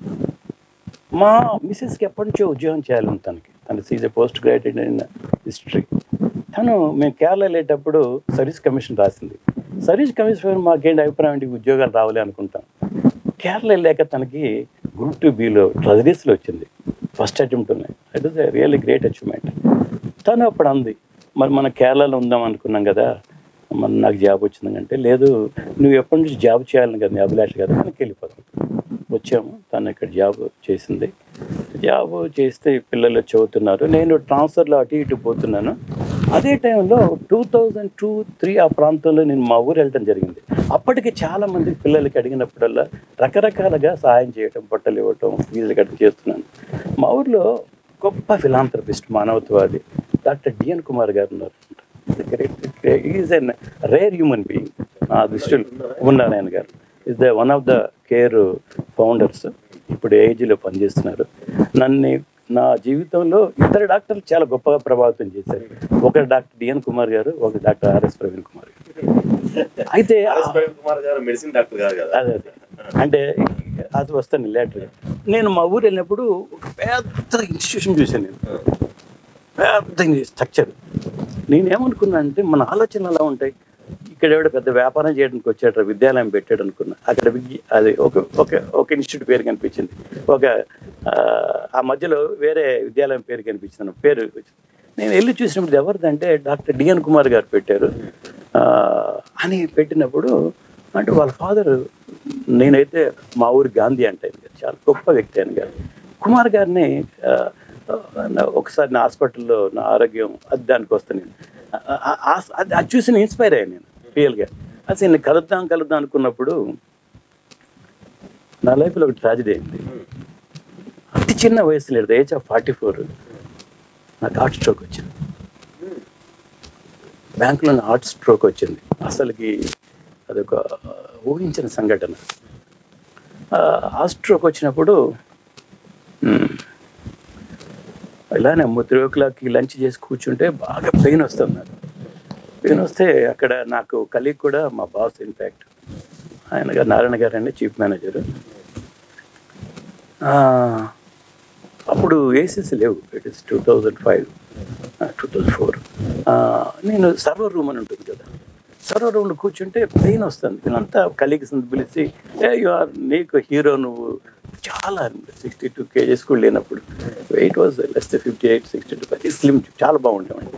B: మా మిస్సెస్కి ఎప్పటి నుంచో ఉద్యోగం చేయాలని తనకి తను సీజ్ పోస్ట్ గ్రాడ్యుయేట్ ఇన్ హిస్టరీ తను మేము కేరళ వెళ్ళేటప్పుడు సర్వీస్ కమిషన్ రాసింది సర్వీస్ కమిషన్ మాకేంటి అభిప్రాయం ఏంటి ఉద్యోగాలు రావాలి అనుకుంటాం కేరళ వెళ్ళాక తనకి గ్రూప్ టూ బీలో ట్రెజరీస్లో వచ్చింది ఫస్ట్ అటెంప్ట్ ఉన్నాయి it is really great achievement తను అప్పుడు అంది మరి మన కేరళలో ఉందాం అనుకున్నాం కదా మరి నాకు జాబ్ వచ్చిందంటే లేదు నువ్వు ఎప్పటి నుంచి జాబ్ చేయాలని కదా నీ అభిలాష కదా మనకి వెళ్ళిపోతాం వచ్చాము తను ఇక్కడ జాబ్ చేసింది జాబ్ చేస్తే పిల్లలు చదువుతున్నారు నేను ట్రాన్స్ఫర్లో అటు ఇటు పోతున్నాను అదే టైంలో టూ థౌజండ్ టూ త్రీ ఆ ప్రాంతంలో నేను మా ఊరు వెళ్ళడం జరిగింది అప్పటికి చాలా మంది పిల్లలకి అడిగినప్పుడల్లా రకరకాలుగా సహాయం చేయటం బట్టలు ఇవ్వటం ఫీజులు కట్టడం చేస్తున్నాను మా ఊర్లో గొప్ప ఫిలాంథ్రపిస్ట్ మానవత్వవాది డాక్టర్ డిఎన్ కుమార్ గారు ఉన్నారు is an rare human being నా దృష్టిలో ఉన్నారు ఆయన garu is the one of the care founders ఇప్పుడు ఏజ్లో పనిచేస్తున్నారు నన్ను నా జీవితంలో ఇద్దరు డాక్టర్లు చాలా గొప్పగా ప్రభావితం చేశారు ఒకరు డాక్టర్ డిఎన్ కుమార్ గారు ఒక డాక్టర్ ఆర్ఎస్ ప్రవీణ్ కుమార్ గారు అయితే
A: ఆర్ఎస్ ప్రవీణ్ కుమార్ గారు మెడిసిన్ డాక్టర్ గారు కదా
B: అదే అదే అంటే అది వస్తాను లేటర్ నేను మా ఊరు వెళ్ళినప్పుడు ఒక పెద్ద ఇన్స్టిట్యూషన్ చూశాను నేను పెద్ద స్ట్రక్చర్ నేనేమనుకున్నా అంటే మన ఆలోచనలు ఎలా ఉంటాయి ఇక్కడ ఎవడో పెద్ద వ్యాపారం చేయడానికి వచ్చాడు విద్యాలయం పెట్టాడు అనుకున్నా అక్కడ విద్య- అది ఒక ఒక ఒక ఇన్స్టిట్యూట్ పేరు కనిపించింది ఒక ఆ, ఆ మధ్యలో వేరే విద్యాలయం పేరు కనిపించింది పేరు వచ్చింది నేను వెళ్ళి చూసినప్పుడు ఎవరిదంటే డాక్టర్ డిఎన్ కుమార్ గారు పెట్టారు ఆ, అని పెట్టినప్పుడు అంటే వాళ్ళ ఫాదర్ నేనైతే మా ఊరి గాంధీ అంటే ఆయన గారు. చాలా గొప్ప వ్యక్తి ఆయన గారు కుమార్ గారిని ఆ, నా- ఒకసారి నా హాస్పిటల్లో నా ఆరోగ్యం అది దానికి వస్తాను నేను ఆ- ఆ- ఆ- అది అది చూసి నేను ఇన్స్పైర్ అయ్యాను నేను రియల్గా అసలు నేను కలుద్దాం కలుద్దాం అనుకున్నప్పుడు నా లైఫ్లో ఒక ట్రాజడీ అయింది అతి చిన్న వయసు లేదు ఏజ్ ఆఫ్ ఫార్టీ ఫోర్ నాకు హార్ట్ స్ట్రోక్ వచ్చింది బ్యాంకులో హార్ట్ స్ట్రోక్ వచ్చింది అసలుకి అదొక ఊహించిన సంఘటన ఆ, హార్ట్ స్ట్రోక్ వచ్చినప్పుడు మ్, ఇలానే త్రీ ఓ క్లాక్కి లంచ్ చేసి కూర్చుంటే బాగా పెయిన్ వస్తుంది నాకు పెయిన్ వస్తే అక్కడ నాకు కలిగి కూడా మా బాస్ ఇన్ఫ్యాక్ట్ ఆయన గారు నారాయణ గారు అండి చీఫ్ మేనేజర్ అప్పుడు ఏసీస్ లేవు it is two thousand five two thousand four నేను సర్వర్ రూమ్ అని ఉంటుంది కదా సర్వర్ రూమ్లో కూర్చుంటే పెయిన్ వస్తుంది వీళ్ళంతా కలీగ్స్ పిలిచి ఏ యు ఆర్ నీకు హీరో నువ్వు చాలా సిక్స్టీ టూ కేజెస్ కూడా లేనప్పుడు weight was less fifty eight sixty two slim చాలా బాగుండేవండి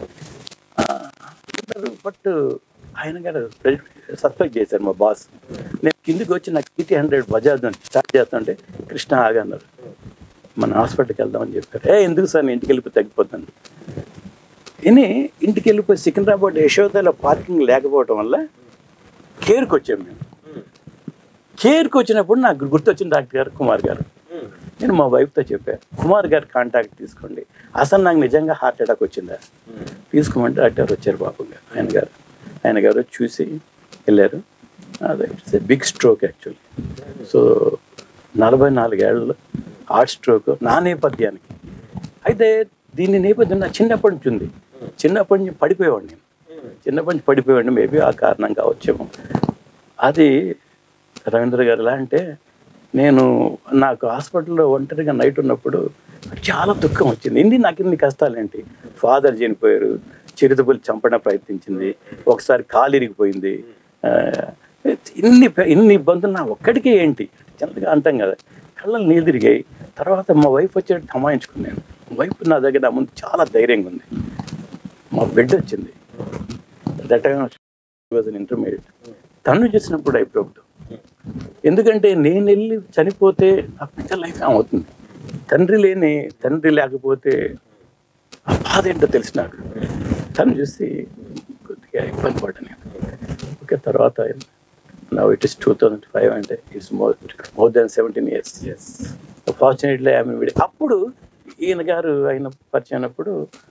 B: బట్ ఆయన గారు సస్పెక్ట్ చేశారు మా బాస్ నేను కిందికి వచ్చి నాకు సిటీ హండ్రెడ్ బజాజ్ అని స్టార్ట్ చేస్తుంటే కృష్ణ ఆగన్నారు మన హాస్పిటల్కి వెళ్దామని చెప్పారు ఏ ఎందుకు సార్ నేను ఇంటికి వెళ్ళిపోయి తగ్గిపోతాను ఇని ఇంటికి వెళ్ళిపోయి సికింద్రాబాద్ యశోదలో పార్కింగ్ లేకపోవడం వల్ల కేర్కి వచ్చాం మేము కేర్కి వచ్చినప్పుడు నాకు గుర్తొచ్చిన డాక్టర్ గారు కుమార్ గారు నేను మా వైఫ్తో చెప్పాను కుమార్ గారి కాంటాక్ట్ తీసుకోండి అసలు నాకు నిజంగా హార్ట్ అటాక్ వచ్చిందా తీసుకోమంటే డాక్టర్ వచ్చారు బాబు గారు ఆయన గారు ఆయన గారు చూసి వెళ్ళారు అదే it's a big stroke actually so నలభై నాలుగేళ్ళలో హార్ట్ స్ట్రోక్ నా నేపథ్యానికి అయితే దీని నేపథ్యం నా చిన్నప్పటి నుంచి ఉంది చిన్నప్పటి నుంచి పడిపోయేవాడిని నేను చిన్నప్పటి నుంచి పడిపోయేవాడిని మేబీ ఆ కారణం కావచ్చేమో అది రవీంద్ర గారు ఎలా అంటే నేను నాకు హాస్పిటల్లో ఒంటరిగా నైట్ ఉన్నప్పుడు చాలా దుఃఖం వచ్చింది ఇన్ని నాకు ఇన్ని కష్టాలు ఏంటి ఫాదర్ చనిపోయారు చిరుతపులు చంపడం ప్రయత్నించింది ఒకసారి కాలు ఇరిగిపోయింది ఆ, ఇన్ని పె- ఇన్ని ఇబ్బందులు నా ఒక్కడికే ఏంటి చిన్నగా అంటాం కదా కళ్ళలు నీళ్ళు తిరిగాయి తర్వాత మా వైఫ్ వచ్చేటట్టు తమాయించుకున్నాను వైఫ్ నా దగ్గర నా ముందు చాలా ధైర్యంగా ఉంది మా బిడ్డ వచ్చింది దట్ వాజ్ అన్ ఇంటర్మీడియట్ తను చేసినప్పుడు ఐ ప్రోగ్డ్ ఎందుకంటే నేను వెళ్ళి చనిపోతే ఆ పిచ్చర్ లైఫ్ ఏమవుతుంది తండ్రి లేని తండ్రి లేకపోతే ఆ బాధ ఏంటో తెలిసి నాకు తను చూసి కొద్దిగా ఇబ్బంది పడ్డాను నేను ఓకే తర్వాత now it is two thousand five అంటే it's more more than seventeen years fortunately ఆమె విడి అప్పుడు ఈయన గారు ఆయన పరిచయం అయినప్పుడు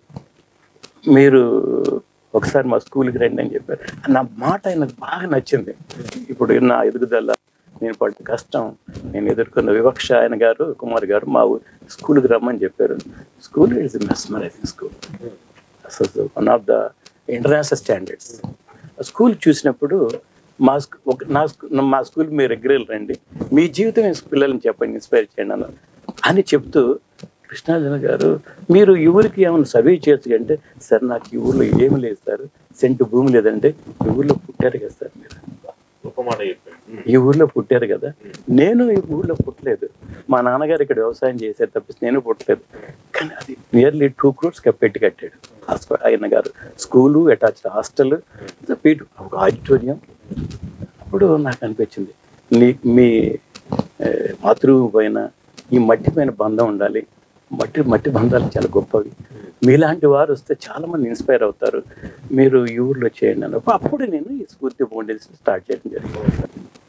B: మీరు ఒకసారి మా స్కూల్కి రండి అని చెప్పారు నా మాట ఆయనకు బాగా నచ్చింది ఇప్పుడు నా ఎదుగుదల నేను పడ్డ కష్టం నేను ఎదుర్కొన్న వివక్ష ఆయన గారు కుమార్ గారు మా ఊ- స్కూల్కి రమ్మని చెప్పారు స్కూల్ ఇస్ మెస్మరైజింగ్ స్కూల్ అసలు one of the international standards school చూసినప్పుడు మా స్కూ- ఒక నా స్కూ- మా స్కూల్ మీరు రెగ్యులర్ రండి మీ జీవితం ఈ పిల్లల్ని చెప్పండి ఇన్స్పైర్ చేయండి అన్నారు అని చెప్తూ కృష్ణార్జున గారు మీరు ఈ ఊరికి ఏమైనా సర్వే చేయొచ్చు అంటే సార్ నాకు ఈ ఊర్లో ఏమి లేదు సార్ సెంటు భూమి లేదంటే ఈ ఊర్లో పుట్టారు కదా సార్ మీరు
A: గొప్ప మాట చెప్పారు ఉమ్.
B: ఈ ఊర్లో పుట్టారు కదా నేను ఈ ఊర్లో పుట్టలేదు మా నాన్నగారు ఇక్కడ వ్యవసాయం చేశారు తప్పిస్తే నేను పుట్టలేదు కానీ అది నియర్లీ టూ క్రోర్స్ పెట్టి కట్టాడు ఆ స్కూ- ఆయన గారు స్కూలు అటాచ్డ్ హాస్టల్ పీటు ఒక ఆడిటోరియం అప్పుడు నాకు అనిపించింది నీ మీ ఏ, మాతృభూమి పైన ఈ మట్టి పైన బంధం ఉండాలి మట్టి మట్టి బంధాలు చాలా గొప్పవి మీలాంటి వారు వస్తే చాలా మంది ఇన్స్పైర్ అవుతారు మీరు ఈ ఊర్లో చేయండి అన్నప్పుడు అప్పుడు నేను ఈ స్ఫూర్తి ఫౌండేషన్ స్టార్ట్ చేయడం జరిగింది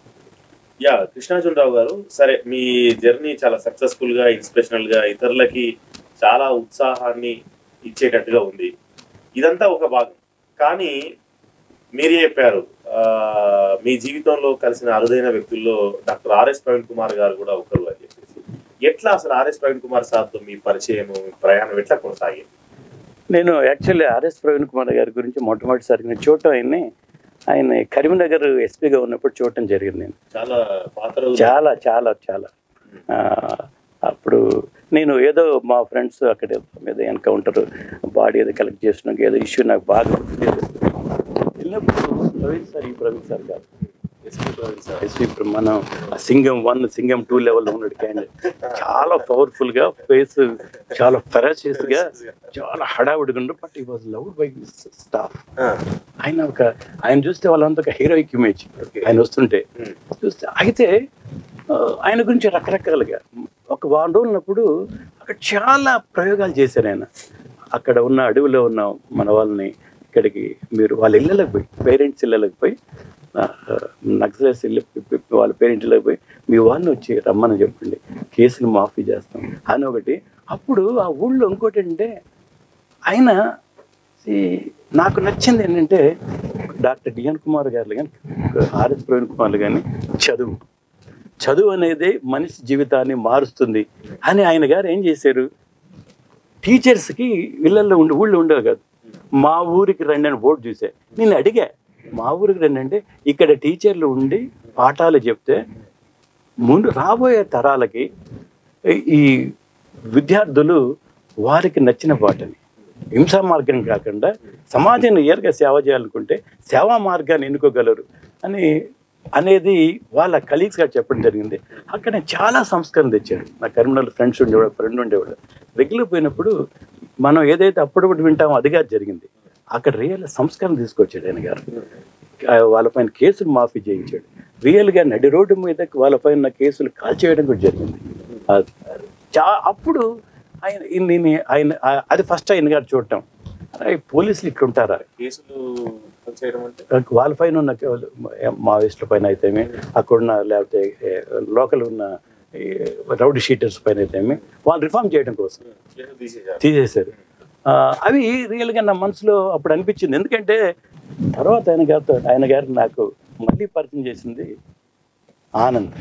A: యా కృష్ణార్జునరావు గారు సరే మీ జర్నీ చాలా సక్సెస్ఫుల్ గా ఇన్స్పిరేషనల్ గా ఇతరులకి చాలా ఉత్సాహాన్ని ఇచ్చేటట్టుగా ఉంది ఇదంతా ఒక భాగం కానీ మీరే చెప్పారు ఆ, మీ జీవితంలో కలిసిన అరుదైన వ్యక్తుల్లో డాక్టర్ ఆర్ఎస్ ప్రవీణ్ కుమార్ గారు కూడా ఒకరు అని చెప్పేసి ఎట్లా అసలు ఆర్ఎస్ ప్రవీణ్ కుమార్ సార్తో మీ పరిచయం మీ ప్రయాణం ఎట్లా కొనసాగింది
B: నేను యాక్చువల్లీ ఆర్ఎస్ ప్రవీణ్ కుమార్ గారి గురించి మొట్టమొదటిసారి నేను చూడటం ఆయన్ని ఆయన కరీంనగర్ ఎస్పీగా ఉన్నప్పుడు చూడటం జరిగింది నేను
A: చాలా పాత రోజులు
B: చాలా చాలా చాలా ఆ, అప్పుడు నేను ఏదో మా ఫ్రెండ్స్ అక్కడ ఏదో ఎన్కౌంటర్ బాడీ ఏదో కలెక్ట్ చేసిన ఏదో ఇష్యూ నాకు బాగా గుర్తులేదు. వెళ్ళినప్పుడు ప్రవీణ్ సార్ ఈ Praveen sir garu
A: SP Praveen sir
B: SP మనం ఆ సింగం వన్ సింగం టూ లెవెల్లో ఉన్నాడు క్యాండిడేట్ చాలా పవర్ఫుల్ గా ఫేస్ చాలా ఫెరాసియస్ గా చాలా హడావుడిగా ఉండు బట్ ఈ వాజ్ లవ్డ్ బై స్టాఫ్
A: ఆ,
B: ఆయన ఒక ఆయన చూస్తే వాళ్ళంతా ఒక హీరోయిక్ ఇమేజ్ ఆయన వస్తుంటే
A: ఉమ్,
B: చూస్తే అయితే ఆ, ఆయన గురించి రకరకాలుగా ఒక వారం రోజులు ఉన్నప్పుడు అక్కడ చాలా ప్రయోగాలు చేశారు ఆయన అక్కడ ఉన్న అడవిలో ఉన్న మన వాళ్ళని ఇక్కడికి మీరు వాళ్ళ ఇళ్ళకి పోయి పేరెంట్స్ ఇళ్ళకి పోయి నక్సలైట్స్ ఇల్లు వాళ్ళ పేరెంట్స్ ఇళ్ళకి పోయి మీ వాళ్ళని వచ్చి రమ్మని చెప్పండి కేసులు మాఫీ చేస్తాం అని ఒకటి అప్పుడు ఆ ఊళ్ళో ఇంకోటి ఏంటంటే ఆయన ఈ నాకు నచ్చింది ఏంటంటే డాక్టర్ డిఎన్ కుమార్ గారు కానీ ఆర్ఎస్ ప్రవీణ్ కుమార్ కానీ చదువు చదువు అనేది మనిషి జీవితాన్ని మారుస్తుంది అని ఆయన గారు ఏం చేశారు టీచర్స్కి ఇళ్ళల్లో ఉండి ఊళ్ళో ఉండేవి కాదు మా ఊరికి రండి అని బోర్డు చూసే నేను అడిగా మా ఊరికి రండి అంటే ఇక్కడ టీచర్లు ఉండి పాఠాలు చెప్తే ముందు రాబోయే తరాలకి ఈ విద్యార్థులు వారికి నచ్చిన పాటని హింసా మార్గం కాకుండా సమాజాన్ని ఏరుగా సేవ చేయాలనుకుంటే సేవా మార్గాన్ని ఎన్నుకోగలరు అని అనేది వాళ్ళ colleagues గా చెప్పడం జరిగింది అక్కడ నేను చాలా సంస్కరణ తెచ్చాడు నా కరీంనగర్ ఫ్రెండ్స్ ఉండేవాడు ఫ్రెండ్ ఉండేవాడు రెగ్యులర్ పోయినప్పుడు మనం ఏదైతే అప్పుడప్పుడు వింటామో అదిగా జరిగింది అక్కడ రియల్ సంస్కరణ తీసుకొచ్చాడు ఆయన గారు ఆ వాళ్ళపైన కేసులు మాఫీ చేయించాడు రియల్గా నడి రోడ్డు మీద వాళ్ళపైన కేసులు కాల్చేయడం కూడా జరిగింది ఆ, చా అప్పుడు ఆయన ఇన్ని ఆయన ఆ- అది ఫస్ట్ ఆయన గారు చూడటం అరే, పోలీసులు ఇట్లా ఉంటారా
A: కేసులు చేయడం అంటే
B: వాళ్ళ పైన ఉన్న మావోయిస్టుల పైన అయితేమి అక్కడున్న లేకపోతే లోకల్ ఉన్న ఈ రౌడీ షీటర్స్ పైన అయితేమి వాళ్ళు రిఫార్మ్ చేయడం కోసం
A: కేసులు తీసేశారు
B: తీసేశారు ఆ, అవి రియల్గా నా మనసులో అప్పుడు అనిపించింది ఎందుకంటే తర్వాత ఆయన గారితో ఆయన గారు నాకు మళ్ళీ పరిచయం చేసింది ఆనంద్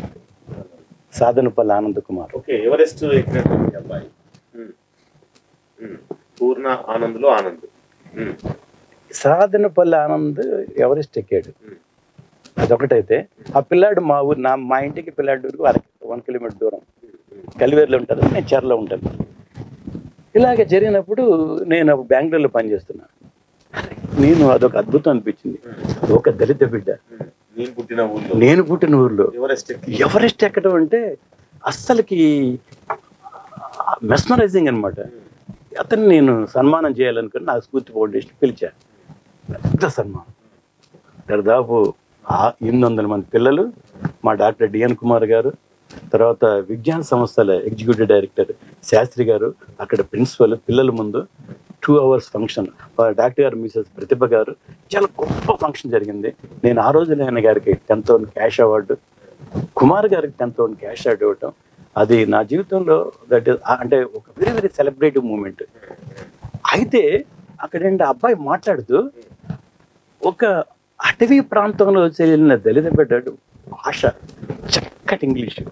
B: సాధనపల్లి ఆనంద్ కుమార్
A: ఓకే ఎవరెస్ట్ ఎక్కినటువంటి అబ్బాయి ఉమ్. ఉమ్. పూర్ణ ఆనంద్లో ఆనంద్ ఉమ్.
B: సాధనపల్లి ఆనంద్ ఎవరెస్ట్ ఎక్కాడు
A: ఉమ్.
B: అదొకటైతే ఆ పిల్లాడు మా ఊరు నా మా ఇంటికి పిల్లాడి వరకు అర వన్ కిలోమీటర్ దూరం కలివేరులో ఉంటుంది నేను చెరలో ఉంటాను ఇలాగ జరిగినప్పుడు నేను అప్పుడు బెంగళూరులో పనిచేస్తున్నా నేను అదొక అద్భుతం అనిపించింది ఒక దళిత బిడ్డ
A: ఉమ్. నేను పుట్టిన ఊళ్ళో
B: నేను పుట్టిన ఊర్లో
A: ఎవరెస్ట్ ఎక్కి
B: ఎవరెస్ట్ ఎక్కడం అంటే అస్సలకి మెస్మరైజింగ్ అనమాట అతన్ని నేను సన్మానం చేయాలనుకుని నా స్ఫూర్తి ఫౌండేషన్ పిలిచా పెద్ద సన్మానం దాదాపు ఆ ఎనిమిది వందల మంది పిల్లలు మా డాక్టర్ డిఎన్ కుమార్ గారు తర్వాత విజ్ఞాన సంస్థల ఎగ్జిక్యూటివ్ డైరెక్టర్ శాస్త్రి గారు అక్కడ ప్రిన్సిపల్ పిల్లల ముందు two hours function doctor garu Mrs Pratibha garu చాలా గొప్ప ఫంక్షన్ జరిగింది నేను ఆ రోజు ఆయన గారికి ten thousand cash award Kumar గారికి టెన్ థౌసండ్ క్యాష్ అవార్డు ఇవ్వటం అది నా జీవితంలో దట్ అంటే ఒక వెరీ వెరీ సెలబ్రేటివ్ మూమెంట్ అయితే అక్కడేంటి ఆ అబ్బాయి మాట్లాడుతూ ఒక అటవీ ప్రాంతంలో చెల్లిన దళిత బిడ్డడు భాష చక్కటి ఇంగ్లీషు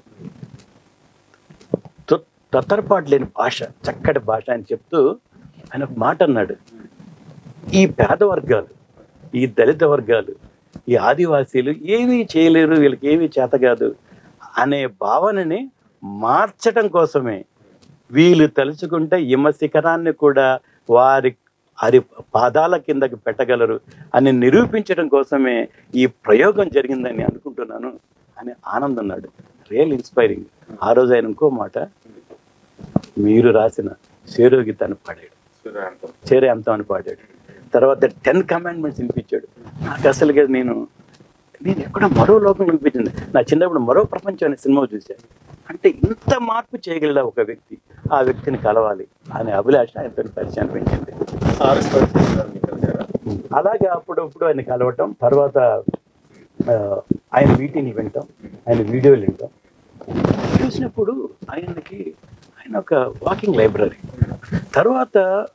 B: తొ- తొత్తరపాటు లేని భాష చక్కటి భాష అని చెప్తూ ఆయన ఒక మాట అన్నాడు ఈ పేద వర్గాలు ఈ దళిత వర్గాలు ఈ ఆదివాసీలు ఏమీ చేయలేరు వీళ్ళకి ఏమీ చేత కాదు అనే భావనని మార్చటం కోసమే వీళ్ళు తలుచుకుంటే హిమ శిఖరాన్ని కూడా వారి వారి పాదాల కిందకి పెట్టగలరు అని నిరూపించడం కోసమే ఈ ప్రయోగం జరిగిందని అనుకుంటున్నాను అని ఆనంద్ అన్నాడు రియల్ ఇన్స్పైరింగ్ ఆ రోజు ఆయన ఇంకో మాట మీరు రాసిన శేరోగితాన్ని పాడాడు
A: సూర్యాంతం
B: చేరే అంతం అని పాడాడు తర్వాత టెన్ కమాండ్మెంట్స్ వినిపించాడు నాకు అసలుగా నేను నేను ఎక్కడ మరో లోకం వినిపించింది నా చిన్నప్పుడు మరో ప్రపంచం అనే సినిమా చూశాను అంటే ఇంత మార్పు చేయగల ఒక వ్యక్తి ఆ వ్యక్తిని కలవాలి అనే అభిలాష ఆయనతో పరిచయం పెంచింది
A: ఆర్ఎస్ ప్రవీణ్ గారు మీకు కలిసారా?
B: అలాగే అప్పుడప్పుడు ఆయన కలవటం తర్వాత ఆ, ఆయన మీటింగ్లు వింటాం ఆయన వీడియోలు వింటాం చూసినప్పుడు ఆయనకి ఆయన ఒక వాకింగ్ లైబ్రరీ తర్వాత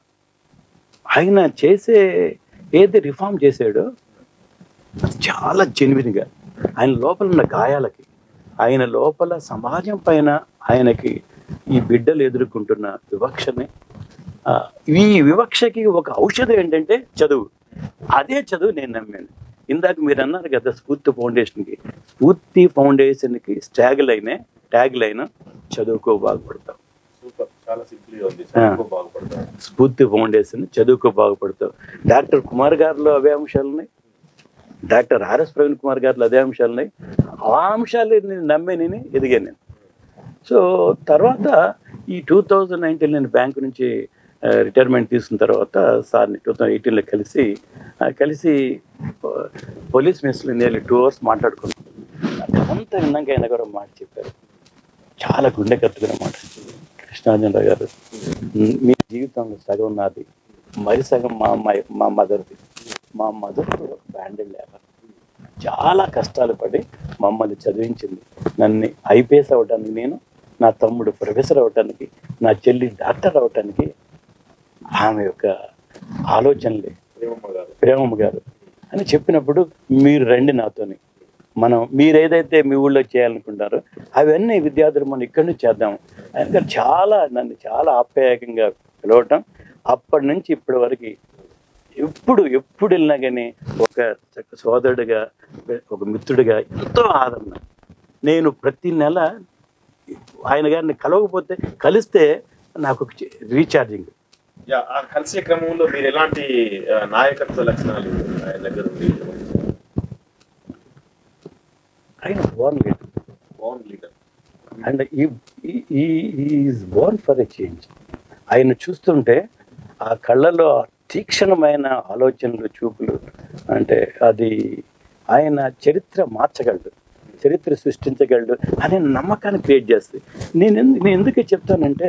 B: ఆయన చేసే ఏది రిఫార్మ్ చేశాడో అది చాలా జెన్యున్గా ఆయన లోపల ఉన్న గాయాలకి ఆయన లోపల సమాజం పైన ఆయనకి ఈ బిడ్డలు ఎదుర్కొంటున్న వివక్షని ఆ, ఈ వివక్షకి ఒక ఔషధం ఏంటంటే చదువు అదే చదువు నేను నమ్మాను ఇందాక మీరు అన్నారు కదా స్ఫూర్తి ఫౌండేషన్కి స్ఫూర్తి ఫౌండేషన్కి స్టాగ్ లైనే ట్యాగ్ లైన్ చదువుకో బాగుపడతాం
A: సూపర్ చాలా సింపుల్ గా ఉంది చాలా బాగుపడతారు
B: స్ఫూర్తి ఫౌండేషన్ చదువుకో బాగుపడతావు డాక్టర్ కుమార్ గారిలో అవే అంశాలు ఉన్నాయి డాక్టర్ ఆర్ఎస్ ప్రవీణ్ కుమార్ గారిలో అదే అంశాలు ఉన్నాయి ఆ అంశాలు నేను నమ్మే నేను ఎదిగాను నేను సో తర్వాత ఈ టూ థౌజండ్ నైన్టీన్ నేను బ్యాంక్ నుంచి రిటైర్మెంట్ తీసుకున్న తర్వాత సార్ని టూ థౌజండ్ ఎయిటీన్లో కలిసి ఆ, కలిసి పో- పోలీస్ మినిస్టర్లు నియర్లీ టూ అవర్స్ మాట్లాడుకున్నాం అంత విన్నాక ఆయన కూడా మాట చెప్పారు చాలా గుండె కట్టుకున్న మాట కృష్ణార్జునరావు గారు మీ జీవితంలో సగం నాది మరి సగం మా అమ్మాయి మా మదర్ది మా మదర్ కూడా ఒక బ్యాండెడ్ లేబర్ చాలా కష్టాలు పడి మమ్మల్ని చదివించింది నన్ను ఐపీఎస్ అవ్వడానికి నేను నా తమ్ముడు ప్రొఫెసర్ అవ్వటానికి నా చెల్లి డాక్టర్ అవ్వటానికి ఆమె యొక్క ఆలోచనలే
A: ప్రేమమ్మ గారు
B: ప్రేమమ్మ గారు అని చెప్పినప్పుడు మీరు రండి నాతోని మనం మీరు ఏదైతే మీ ఊళ్ళో చేయాలనుకుంటారో అవన్నీ విద్యార్థులు మనం ఇక్కడి నుంచి చేద్దాం ఆయన గారు చాలా నన్ను చాలా ఆప్యాయకంగా పిలవటం అప్పటి నుంచి ఇప్పటి వరకు ఎప్పుడు ఎప్పుడు వెళ్ళినా కానీ ఒక చక్క సోదరుడిగా ఒక మిత్రుడిగా ఎంతో ఆదరణ నేను ప్రతి నెల ఆయన గారిని కలవకపోతే కలిస్తే నాకు రీఛార్జింగ్
A: యా, ఆ కలిసే క్రమంలో మీరు ఎలాంటి ఆ, నాయకత్వ లక్షణాలు ఆయన దగ్గర ఉంది
B: ఆయన born leader
A: own leader
B: and is born for a change ఆయన చూస్తుంటే ఆ కళ్ళలో ఆ తీక్షణమైన ఆలోచనలు చూపులు అంటే అది ఆయన చరిత్ర మార్చగలడు చరిత్ర సృష్టించగలడు అనే నమ్మకాన్ని క్రియేట్ చేస్తుంది నేను ఎందు- నేను ఎందుకు చెప్తానంటే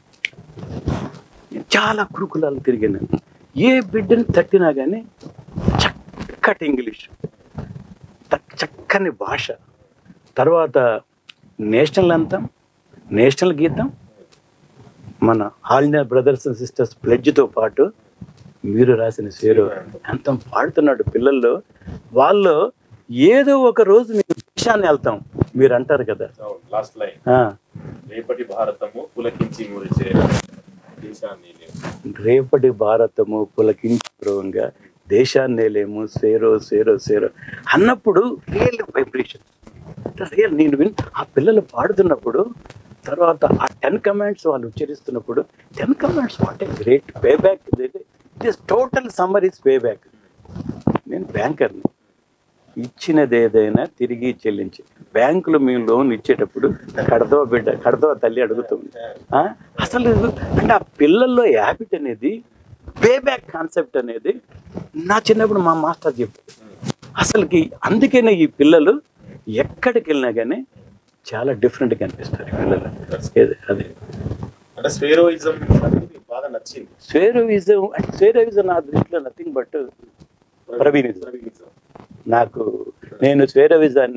B: నేను చాలా కురుకులాలు తిరిగాను ఏ బిడ్డని తట్టినా కానీ చక్కటి ఇంగ్లీష్ చక్- చక్కని భాష తర్వాత నేషనల్ అంతం నేషనల్ గీతం మన all India brothers and sisters ప్లెడ్జ్తో పాటు మీరు రాసిన షేరు అంతం పాడుతున్నాడు పిల్లల్లో వాళ్ళు ఏదో ఒక రోజు మేము దేశాన్ని వెళ్తాం మీరు అంటారు కదా
A: లాస్ట్ లైన్
B: ఆ,
A: రేపటి భారతము పులకించి మురిచే దేశాన్ని లేవు.
B: రేపటి భారతము పులకించుగా దేశాన్నే లేము సేరో సేరో సేరో అన్నప్పుడు రియల్ వైబ్రేషన్ రియల్ నేను విన్ ఆ పిల్లలు పాడుతున్నప్పుడు తర్వాత ఆ టెన్ కమాండ్స్ వాళ్ళు ఉచ్చరిస్తున్నప్పుడు ten commands what a great pay back this total summer is pay back నేను బ్యాంకర్ని ఇచ్చినది ఏదైనా తిరిగి చెల్లించి బ్యాంకులో మేము లోన్ ఇచ్చేటప్పుడు కడతో బిడ్డ కడతో తల్లి అడుగుతుంది ఆ? అసలు అంటే ఆ పిల్లల్లో హ్యాబిట్ అనేది పే బ్యాక్ కాన్సెప్ట్ అనేది నా చిన్నప్పుడు మా మాస్టర్ చెప్పారు అసలుకి అందుకనే ఈ పిల్లలు ఎక్కడికి వెళ్ళినా కానీ చాలా డిఫరెంట్గా అనిపిస్తారు ఈ పిల్లలు ఏది అదే
A: అంటే స్వేరోయిజం అనేది మీకు బాగా నచ్చింది
B: స్వేరోవిజం అంటే స్వేరోవిజం నా దృష్టిలో నథింగ్ బట్ ప్రవీణిజం
A: ప్రవీణిజం
B: నాకు నేను స్వేరవిజాన్ని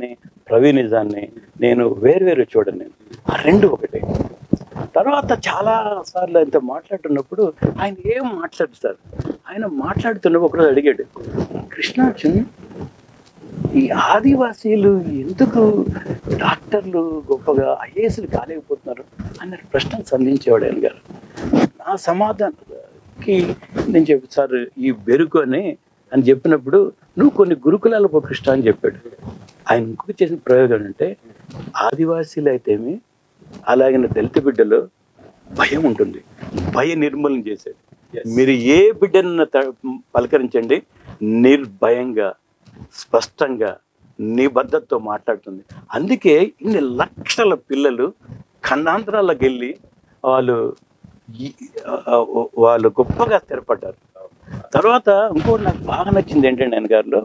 B: ప్రవీణిజాన్ని నేను వేరువేరు చూడను నేను ఆ రెండు ఒకటే తర్వాత చాలా సార్లు ఆయనతో మాట్లాడుతున్నప్పుడు ఆయన ఏం మాట్లాడుతారు ఆయన మాట్లాడుతున్నప్పుడు ఒకరోజు అడిగాడు కృష్ణార్జున్ ఈ ఆదివాసీలు ఎందుకు డాక్టర్లు గొప్పగా ఐఏఎస్లు కాలేకపోతున్నారు అన్న ప్రశ్న సంధించేవాడు ఆయన గారు నా సమాధానానికి నేను చెప్పి సార్ ఈ బెరుకు అని అని చెప్పినప్పుడు నువ్వు కొన్ని గురుకులాలు పో కృష్ణ అని చెప్పాడు ఆయన ఇంకొక చేసిన ప్రయోగం అంటే ఆదివాసీలు అయితేమి అలాగే దళిత బిడ్డలో భయం ఉంటుంది భయ నిర్మూలన చేసేది మీరు ఏ బిడ్డను త- పలకరించండి నిర్భయంగా స్పష్టంగా నిబద్ధతతో మాట్లాడుతుంది అందుకే ఇన్ని లక్షల పిల్లలు ఖండాంతరాలకు వెళ్ళి వాళ్ళు ఈ- ఆ, వాళ్ళు గొప్పగా స్థిరపడ్డారు తర్వాత ఇంకోటి నాకు బాగా నచ్చింది ఏంటంటే ఆయన గారిలో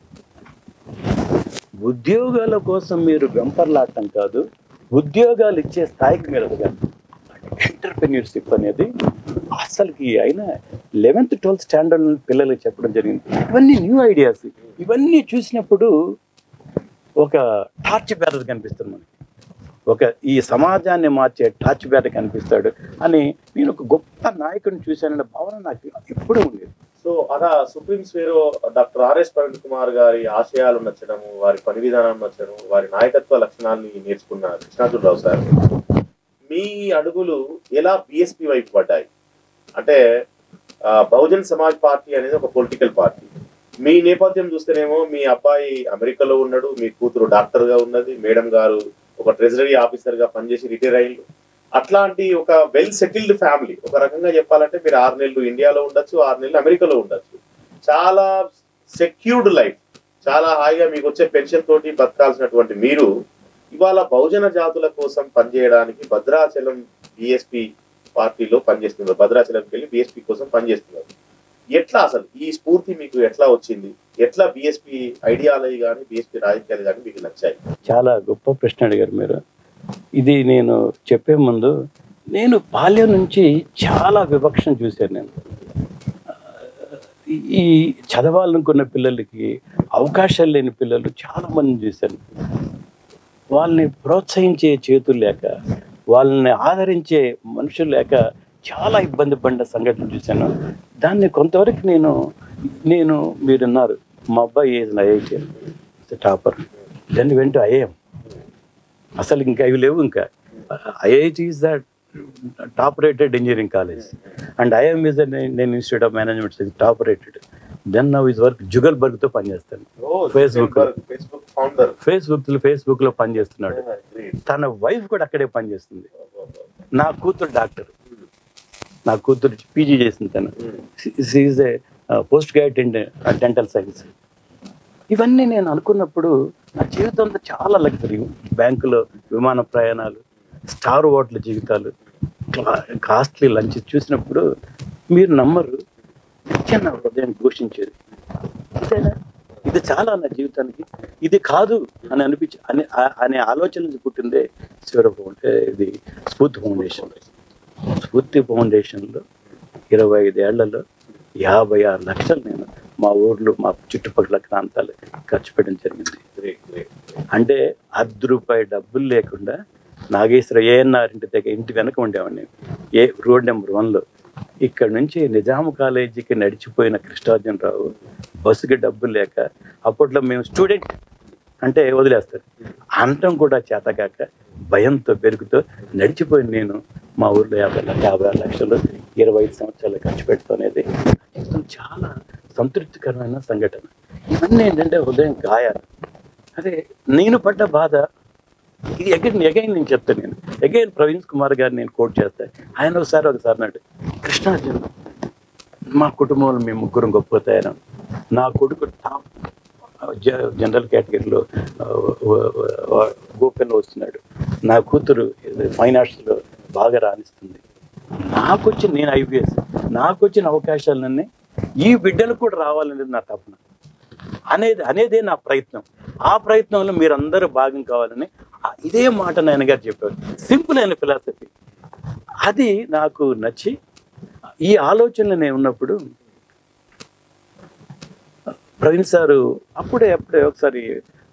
B: ఉద్యోగాల కోసం మీరు వెంపర్లాడటం కాదు ఉద్యోగాలు ఇచ్చే స్థాయికి మీరు ఎదగాలి ఎంటర్ప్రెన్యూర్షిప్ అనేది అసలుకి అయినా లెవెన్త్ ట్వెల్త్ స్టాండర్డ్ పిల్లలకి చెప్పడం జరిగింది ఇవన్నీ న్యూ ఐడియాస్ ఇవన్నీ చూసినప్పుడు ఒక టార్చ్ బ్యారర్ కనిపిస్తుంది మనకి ఒక ఈ సమాజాన్ని మార్చే టార్చ్ బ్యారర్ కనిపిస్తాడు అని నేను ఒక గొప్ప నాయకుడిని చూశానన్న భావన నాకు ఎప్పుడూ ఉండేది
A: సో అలా supreme Swaero doctor RS Praveen Kumar గారి ఆశయాలు నచ్చడము వారి పని విధానం నచ్చడం వారి నాయకత్వ లక్షణాలని నేర్చుకున్న కృష్ణాజురావు సార్ మీ అడుగులు ఎలా బిఎస్పి వైపు పడ్డాయి అంటే ఆ, బహుజన్ సమాజ్ పార్టీ అనేది ఒక పొలిటికల్ పార్టీ మీ నేపథ్యం చూస్తేనేమో మీ అబ్బాయి అమెరికాలో ఉన్నాడు మీ కూతురు డాక్టర్ గా ఉన్నది మేడం గారు ఒక ట్రెజరీ ఆఫీసర్ గా పనిచేసి రిటైర్ అయ్యిండు అట్లాంటి ఒక వెల్ సెటిల్డ్ ఫ్యామిలీ ఒక రకంగా చెప్పాలంటే మీరు ఆరు నెలలు ఇండియాలో ఉండొచ్చు ఆరు నెలలు అమెరికాలో ఉండొచ్చు చాలా సెక్యూర్డ్ లైఫ్ చాలా హాయిగా మీకు వచ్చే పెన్షన్ తోటి బతకాల్సినటువంటి మీరు ఇవాళ బహుజన జాతుల కోసం పనిచేయడానికి భద్రాచలం బిఎస్పి పార్టీలో పనిచేస్తున్నారు భద్రాచలంకి వెళ్ళి బిఎస్పి కోసం పనిచేస్తున్నారు ఎట్లా అసలు ఈ స్ఫూర్తి మీకు ఎట్లా వచ్చింది ఎట్లా బిఎస్పి ఐడియాలజీ కానీ బిఎస్పి రాజకీయాలు కానీ మీకు నచ్చాయి
B: చాలా గొప్ప ప్రశ్న అడిగారు మీరు ఇది నేను చెప్పే ముందు నేను బాల్యం నుంచి చాలా వివక్షను చూశాను నేను ఆ, ఈ చదవాలనుకున్న పిల్లలకి అవకాశాలు లేని పిల్లలు చాలా మందిని చూశాను వాళ్ళని ప్రోత్సహించే చేతులు లేక వాళ్ళని ఆదరించే మనుషులు లేక చాలా ఇబ్బంది పడిన సంఘటన చూశాను దాన్ని కొంతవరకు నేను నేను మీరున్నారు మా అబ్బాయి ఏజ్ ఐఐటి టాపర్ దెన్ వెంట ఐఏఎం అసలు ఇంకా ఇవి లేవు ఇంకా IIT is that top rated engineering college and IIM is నేను institute of management top rated then now is work జుగల్బర్గ్తో పనిచేస్తాను Facebook.
A: Facebook founder
B: Facebook Facebook లో పనిచేస్తున్నాడు తన వైఫ్ కూడా అక్కడే పనిచేస్తుంది నా కూతురు డాక్టర్ నా కూతురు పీజీ చేసింది తను is a post graduate in dental science ఇవన్నీ నేను అనుకున్నప్పుడు నా జీవితం అంతా చాలా లగ్జరీ బ్యాంకులో విమాన ప్రయాణాలు స్టార్ హోటల్ జీవితాలు కాస్ట్లీ లంచ్ చూసినప్పుడు మీరు నమ్మరు నిత్యం నా హృదయం ఘోషించేది ఇదేనా ఇది చాలా నా జీవితానికి ఇది కాదు అని అనిపించి అని ఆ- అనే ఆలోచన నుంచి పుట్టిందే శివర ఫౌండే ఇది స్ఫూర్తి ఫౌండేషన్ స్ఫూర్తి ఫౌండేషన్లో ఇరవై ఐదేళ్లలో యాభై ఆరు లక్షలు నేను మా ఊర్లో మా చుట్టుపక్కల ప్రాంతాలు ఖర్చు పెట్టడం జరిగింది అంటే అర్ధ రూపాయి డబ్బులు లేకుండా నాగేశ్వర ఏఎన్ఆర్ ఇంటి దగ్గర ఇంటి వెనక ఉండేవాడిని ఏ రోడ్ నెంబర్ వన్లో ఇక్కడ నుంచి నిజాం కాలేజీకి నడిచిపోయిన కృష్ణార్జునరావు బస్సుకి డబ్బులు లేక అప్పట్లో మేము స్టూడెంట్ అంటే వదిలేస్తారు అంతం కూడా చేతకాక భయంతో పెరుగుతూ నడిచిపోయిన నేను మా ఊర్లో యాభై ల- యాభై ఆరు లక్షలు ఇరవై ఐదు సంవత్సరాలు ఖర్చు పెడతాం అనేది జీవితం చాలా సంతృప్తికరమైన సంఘటన ఇవన్నీ ఏంటంటే హృదయం గాయాలు అదే నేను పడ్డ బాధ ఇది అగైన్ అగైన్ నేను చెప్తాను నేను అగైన్ ప్రవీణ్ కుమార్ గారిని నేను కోట్ చేస్తాను ఆయన ఒకసారి ఒకసారి నాడు కృష్ణార్జున్ మా కుటుంబంలో మేము ముగ్గురం గొప్ప తయారం నా కొడుకు టాప్ జ- జనరల్ కేటగిరీలో ఆ, వ- వ- గోపెన్లో వస్తున్నాడు నా కూతురు ఫైన్ ఆర్ట్స్లో బాగా రాణిస్తుంది నాకు వచ్చిన నేను ఐపీఎస్ నాకు వచ్చిన అవకాశాలన్నీ ఈ బిడ్డలు కూడా రావాలనేది నా తపన అనేది అనేదే నా ప్రయత్నం ఆ ప్రయత్నంలో మీరందరూ భాగం కావాలని ఆ- ఇదే మాట నాయన గారు చెప్పారు సింపుల్ అయిన ఫిలాసఫీ అది నాకు నచ్చి ఈ ఆలోచనలు నేను ఉన్నప్పుడు ప్రవీణ్ సారు అప్పుడే అప్పుడే ఒకసారి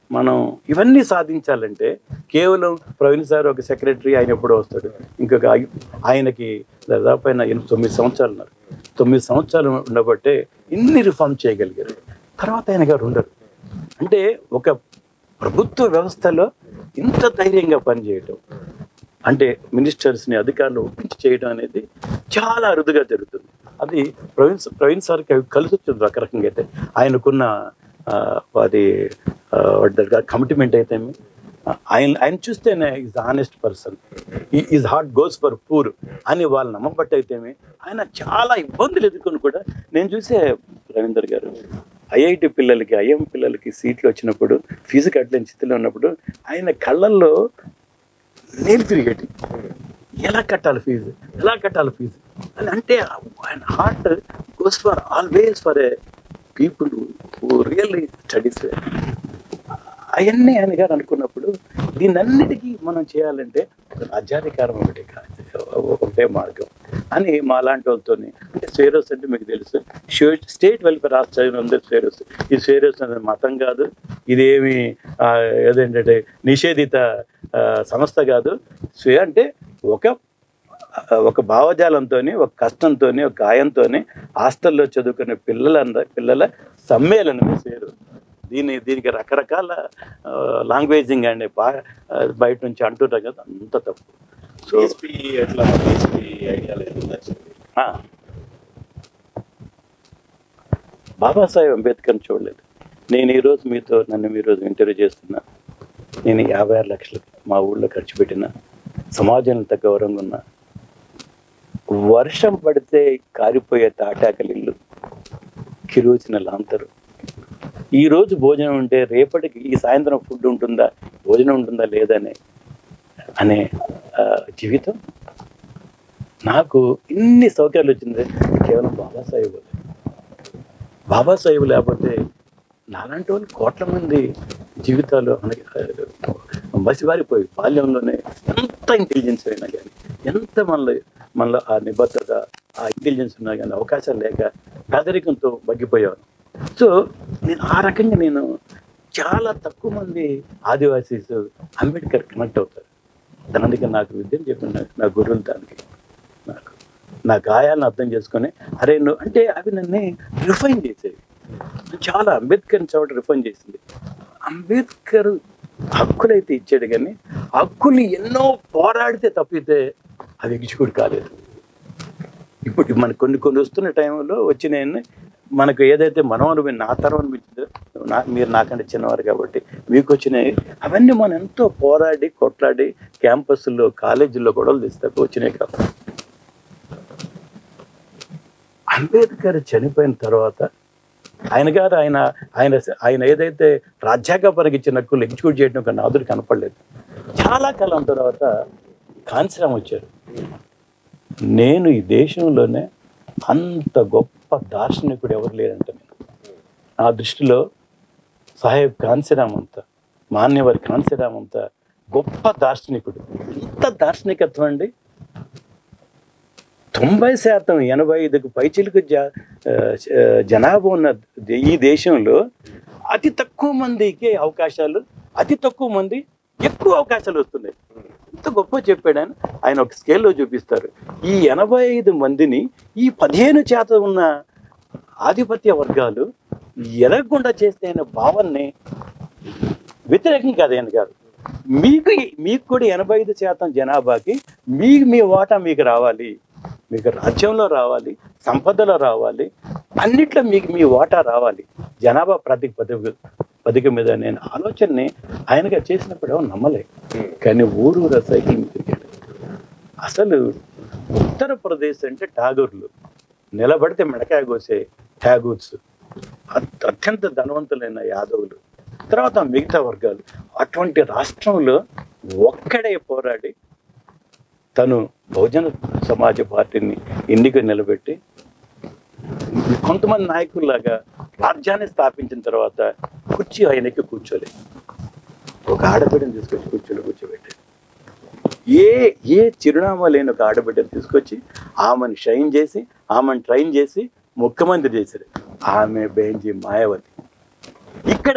B: మనం ఇవన్నీ సాధించాలంటే కేవలం ప్రవీణ్ సార్ ఒక సెక్రటరీ ఆయన ఎప్పుడో వస్తాడు ఇంకొక ఆయ- ఆయనకి దాదాపు ఆయన ఎనిమిది తొమ్మిది సంవత్సరాలు ఉన్నారు తొమ్మిది సంవత్సరాలు ఉండబట్టే ఇన్ని రిఫార్మ్ చేయగలిగారు తర్వాత ఆయన గారు ఉండరు అంటే ఒక ప్రభుత్వ వ్యవస్థలో ఇంత ధైర్యంగా పనిచేయటం అంటే మినిస్టర్స్ని అధికారులు ఒప్పించి చేయడం అనేది చాలా అరుదుగా జరుగుతుంది అది ప్రవీణ్ స- ప్రవీణ్ సార్కి అవి కలిసి వచ్చింది ఒక రకంగా అయితే ఆయనకున్న ఆ, అది కమిట్మెంట్ అయితే ఆయన ఆయన చూస్తేనే is honest person is heart goes for poor అని వాళ్ళు నమ్మబట్టి అయితేమి ఆయన చాలా ఇబ్బందులు ఎదుర్కొని కూడా నేను చూసే రవీందర్ గారు ఐఐటి పిల్లలకి ఐఎం పిల్లలకి సీట్లు వచ్చినప్పుడు ఫీజు కట్టలేని స్థితిలో ఉన్నప్పుడు ఆయన కళ్ళల్లో నేను తిరిగేటి ఎలా కట్టాలి ఫీజు ఎలా కట్టాలి ఫీజు అని అంటే ఆయన heart goes for always for a people who really studies అవన్నీ ఆయన గారు అనుకున్నప్పుడు దీనన్నిటికీ మనం చేయాలంటే రాజ్యాధికారం ఒకటే కాదు ఒకటే మార్గం అని మా లాంటి వాళ్ళతో అంటే స్వేరోస్ అంటే మీకు తెలుసు షో- స్టేట్ వెల్ఫేర్ ఆస్ట్రేలియా ఉంది స్వేరోస్ ఈ స్వేరోస్ అనేది మతం కాదు ఇదేమి ఆ, ఏదేంటంటే నిషేధిత ఆ, సంస్థ కాదు స్వే అంటే ఒక ఒక భావజాలంతో ఒక కష్టంతో ఒక గాయంతో హాస్టల్లో చదువుకునే పిల్లలంద పిల్లల సమ్మేళనమే పేరు దీని దీనికి రకరకాల లాంగ్వేజింగ్ అండి బా ఆ, బయట నుంచి అంటుంటాం కదా అంత తప్పు సో
A: బిఎస్పీ ఎట్లా బిఎస్పీ ఐడియా లేదు
B: ఆ. బాబాసాహెబ్ అంబేద్కర్ని చూడలేదు నేను ఈరోజు మీతో నన్ను ఈరోజు ఇంటర్వ్యూ చేస్తున్నా నేను యాభై ఆరు లక్షలు మా ఊళ్ళో ఖర్చు పెట్టిన సమాజంలో తగ్గ గౌరవంగా ఉన్నా వర్షం పడితే కారిపోయే తాటాకలి ఇల్లు కిరోచిన లాంతరు ఈ రోజు భోజనం ఉంటే రేపటికి ఈ సాయంత్రం ఫుడ్ ఉంటుందా భోజనం ఉంటుందా లేదనే అనే ఆ, జీవితం నాకు ఇన్ని సౌకర్యాలు వచ్చింది కేవలం బాబాసాహెబ్ వల్లే. బాబాసాహెబ్ లేకపోతే నాలాంటి వాళ్ళు కోట్ల మంది జీవితాలు మనకి మసివారిపోయి బాల్యంలోనే ఎంత ఇంటెలిజెన్స్ అయినా కానీ ఎంత మనలో మనలో ఆ నిబద్ధత ఆ ఇంటెలిజెన్స్ ఉన్నా కానీ అవకాశాలు లేక పేదరికంతో బగ్గిపోయాను సో నేను ఆ రకంగా నేను చాలా తక్కువ మంది ఆదివాసీస్ అంబేద్కర్ కనెక్ట్ అవుతారు దానికి నాకు విద్యను చెప్పిన నా గురువులు దానికి నాకు నా గాయాలను అర్థం చేసుకొని అరే నువ్వు అంటే అవి నన్ను రిఫైన్ చేసేవి చాలా అంబేద్కర్ చోట రిఫైన్ చేసింది అంబేద్కర్ హక్కులైతే ఇచ్చాడు కానీ హక్కులు ఎన్నో పోరాడితే తప్పితే అది ఎగ్జిక్యూట్ కాలేదు ఇప్పుడు మనకు కొన్ని కొన్ని వస్తున్న టైంలో వచ్చినాయన్ని మనకు ఏదైతే మనం అనుభవం నా తరం అనిపించిందో నా మీరు నాకంటే చిన్నవారు కాబట్టి మీకు వచ్చినాయి అవన్నీ మనం ఎంతో పోరాడి కొట్లాడి క్యాంపస్లో కాలేజీల్లో గొడవలు తీస్తే వచ్చినాయి కాబట్టి అంబేద్కర్ చనిపోయిన తర్వాత ఆయన గారు ఆయన ఆయన ఆయన ఏదైతే రాజ్యాంగపరంగా ఇచ్చిన హక్కులు ఎగ్జిక్యూట్ చేయడం ఒక నాదుడు కనపడలేదు చాలా కాలం తర్వాత కాన్సరామ్ వచ్చారు నేను ఈ దేశంలోనే అంత గొప్ప దార్శనికుడు ఎవరు లేరంట నేను నా దృష్టిలో సాహెబ్ కాన్సీరామ్ అంత మాన్యవారి కాన్సీరామ్ అంత గొప్ప దార్శనికుడు ఎంత దార్శనికత్వం అండి తొంభై శాతం ఎనభై ఐదుకు పైచిలకు జ ఆ, ఆ, జనాభా ఉన్న దే- ఈ దేశంలో అతి తక్కువ మందికి అవకాశాలు అతి తక్కువ మంది ఎక్కువ అవకాశాలు వస్తున్నాయి ఎంత గొప్ప చెప్పాడు ఆయన ఆయన ఒక స్కేల్లో చూపిస్తారు ఈ ఎనభై ఐదు మందిని ఈ పదిహేను శాతం ఉన్న ఆధిపత్య వర్గాలు ఎరగకుండా చేస్తే అనే భావాన్ని వ్యతిరేకం కాదు ఆయన కాదు మీకు మీకు కూడా ఎనభై ఐదు శాతం జనాభాకి మీకు మీ వాటా మీకు రావాలి మీకు రాజ్యంలో రావాలి సంపదలో రావాలి అన్నిట్లో మీకు మీ వాటా రావాలి జనాభా ప్రాతిపదిక పదిక మీద నేను ఆలోచనని ఆయనగా చేసినప్పుడు ఎవరు నమ్మలే కానీ ఊరూర సైకిల్ మీద తిరిగాడు అసలు ఉత్తరప్రదేశ్ అంటే ఠాగూర్లు నిలబడితే మెడకాయ కోసే ఠాగూర్స్ అత్- అత్యంత ధనవంతులైన యాదవులు తర్వాత మిగతా వర్గాలు అటువంటి రాష్ట్రంలో ఒక్కడే పోరాడి తను బహుజన సమాజ పార్టీని ఎన్నిక నిలబెట్టి కొంతమంది నాయకుల్లాగా రాజ్యాన్ని స్థాపించిన తర్వాత కుర్చీ ఆయనకి కూర్చోలేదు ఒక ఆడబిడ్డను తీసుకొచ్చి కుర్చీలో కూర్చోబెట్టాడు ఏ ఏ చిరునామా లేని ఒక ఆడబిడ్డను తీసుకొచ్చి ఆమెను షైన్ చేసి ఆమెను ట్రైన్ చేసి ముఖ్యమంత్రి చేశారు ఆమె బెంజి మాయావతి ఇక్కడ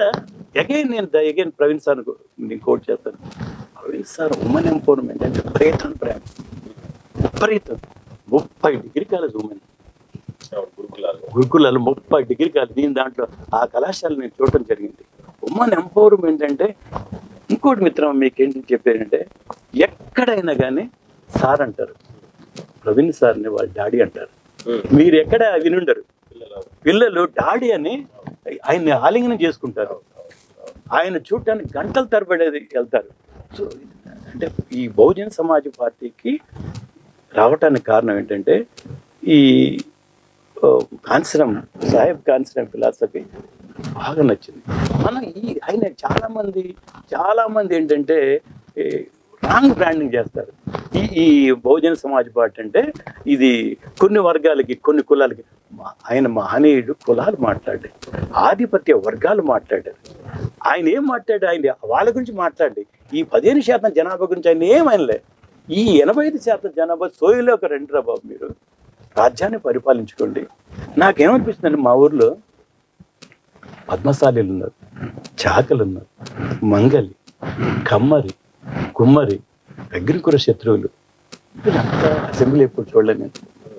B: అగైన్ నేను అగైన్ ప్రవీణ్ సార్ నేను కోట్ చేస్తాను ప్రవీణ్ సార్ ఉమెన్ ఎంపవర్మెంట్ అంటే విపరీతం ప్రేమ విపరీతం ముప్పై డిగ్రీ కాలేజ్ ఉమెన్
A: అవును, గురుకులాలు
B: గురుకులాలు ముప్పై డిగ్రీ కాలేజ్ నేను దాంట్లో ఆ కళాశాల నేను చూడటం జరిగింది ఉమెన్ ఎంపవర్మెంట్ అంటే ఇంకోటి మిత్రం మీకేంటి చెప్పారంటే ఎక్కడైనా కానీ సార్ అంటారు ప్రవీణ్ సార్ని వాళ్ళ డాడీ అంటారు
A: ఉమ్,
B: మీరు ఎక్కడ వినుండరు
A: పిల్లలు
B: పిల్లలు డాడీ అని ఆయన్ని ఆలింగనం చేసుకుంటారు ఆయన చూడటానికి గంటల తరబడేది వెళ్తారు సో అంటే ఈ బహుజన సమాజ్ పార్టీకి రావటానికి కారణం ఏంటంటే ఈ ఓ, కాన్సరం సాహెబ్ కాన్సరం ఫిలాసఫీ బాగా నచ్చింది మనం ఈ ఆయన చాలా మంది చాలా మంది ఏంటంటే రాంగ్ బ్రాండింగ్ చేస్తారు ఈ ఈ బహుజన సమాజ్ పార్టీ అంటే ఇది కొన్ని వర్గాలకి కొన్ని కులాలకి మా- ఆయన మహనీయుడు కులాలు మాట్లాడి ఆధిపత్య వర్గాలు మాట్లాడారు ఆయన ఏం మాట్లాడు ఆయన వాళ్ళ గురించి మాట్లాడి ఈ పదిహేను శాతం జనాభా గురించి ఆయన ఏమైనలే ఈ ఎనభై ఐదు శాతం జనాభా సోయిలో ఒక రెండు రా బాబు మీరు రాజ్యాన్ని పరిపాలించుకోండి నాకేమనిపిస్తుందండి మా ఊర్లో పద్మశాలీలు ఉన్నారు చాకలు ఉన్నారు మంగలి కమ్మరి కుమ్మరి అగ్నికుర శత్రువులు వీళ్ళంతా అసెంబ్లీ ఎప్పుడు చూడలేదు నేను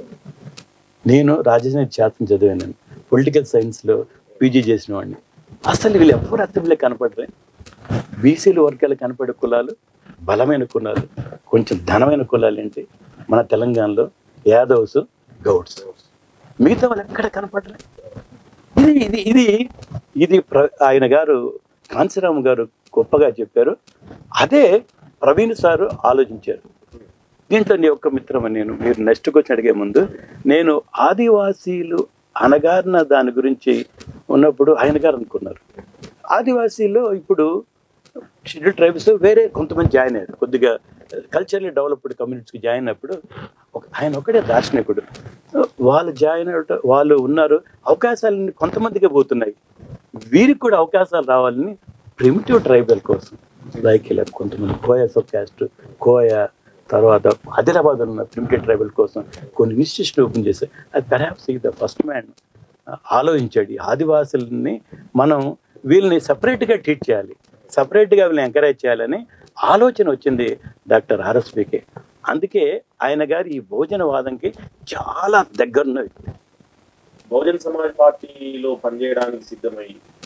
B: నేను రాజధాని శాస్త్రం చదివాను పొలిటికల్ సైన్స్లో పీజీ చేసిన వాడిని అసలు వీళ్ళు ఎప్పుడు అసెంబ్లీ కనపడరే బీసీలు వర్గాలు కనపడే కులాలు బలమైన కులాలు కొంచెం ధనమైన కులాలు ఏంటి మన తెలంగాణలో యాదవ్స్ గౌడ్స్ మిగతా వాళ్ళు ఎక్కడ కనపడలే ఇది ఇది ఇది ఇది ప్ర- ఆయన గారు కాంశీరామ్ గారు గొప్పగా చెప్పారు అదే ప్రవీణ్ సారు ఆలోచించారు దీంట్లో నీ ఒక్క మిత్రం అని నేను మీరు నెక్స్ట్ క్వశ్చన్ అడిగే ముందు నేను ఆదివాసీలు అనగారిన దాని గురించి ఉన్నప్పుడు ఆయన గారు అనుకున్నారు ఆదివాసీలో ఇప్పుడు షెడ్యూల్ ట్రైబ్స్ వేరే కొంతమంది జాయిన్ అయ్యారు కొద్దిగా కల్చర్లీ డెవలప్డ్ కమ్యూనిటీస్కి జాయిన్ అయినప్పుడు ఒక ఆయన ఒకటే దార్శనికుడు వాళ్ళు జాయిన్ అవటం వాళ్ళు ఉన్నారు అవకాశాలన్నీ కొంతమందికే పోతున్నాయి వీరికి కూడా అవకాశాలు రావాలని ప్రిమిటివ్ ట్రైబల్ కోసం లైక్ ఇలా కొంతమంది కోయాస్ ఆఫ్ క్యాస్ట్ కోయ తర్వాత ఆదిలాబాద్ ఉన్న ప్రిమిటివ్ ట్రైబల్ కోసం కొన్ని ఇన్స్టిట్యూషన్ ఓపెన్ చేశారు అది పెరాప్స్ ఈ ద ఫస్ట్ మ్యాన్ ఆలోచించాడు ఈ ఆదివాసుల్ని మనం వీళ్ళని సపరేట్గా ట్రీట్ చేయాలి సపరేట్గా వీళ్ళని ఎంకరేజ్ చేయాలని ఆలోచన వచ్చింది డాక్టర్ ఆర్ఎస్పికే అందుకే ఆయన గారి ఈ భోజనవాదంకి చాలా దగ్గరున్న వ్యక్తి
A: బహుజన్ సమాజ్ పార్టీలో పనిచేయడానికి సిద్ధమై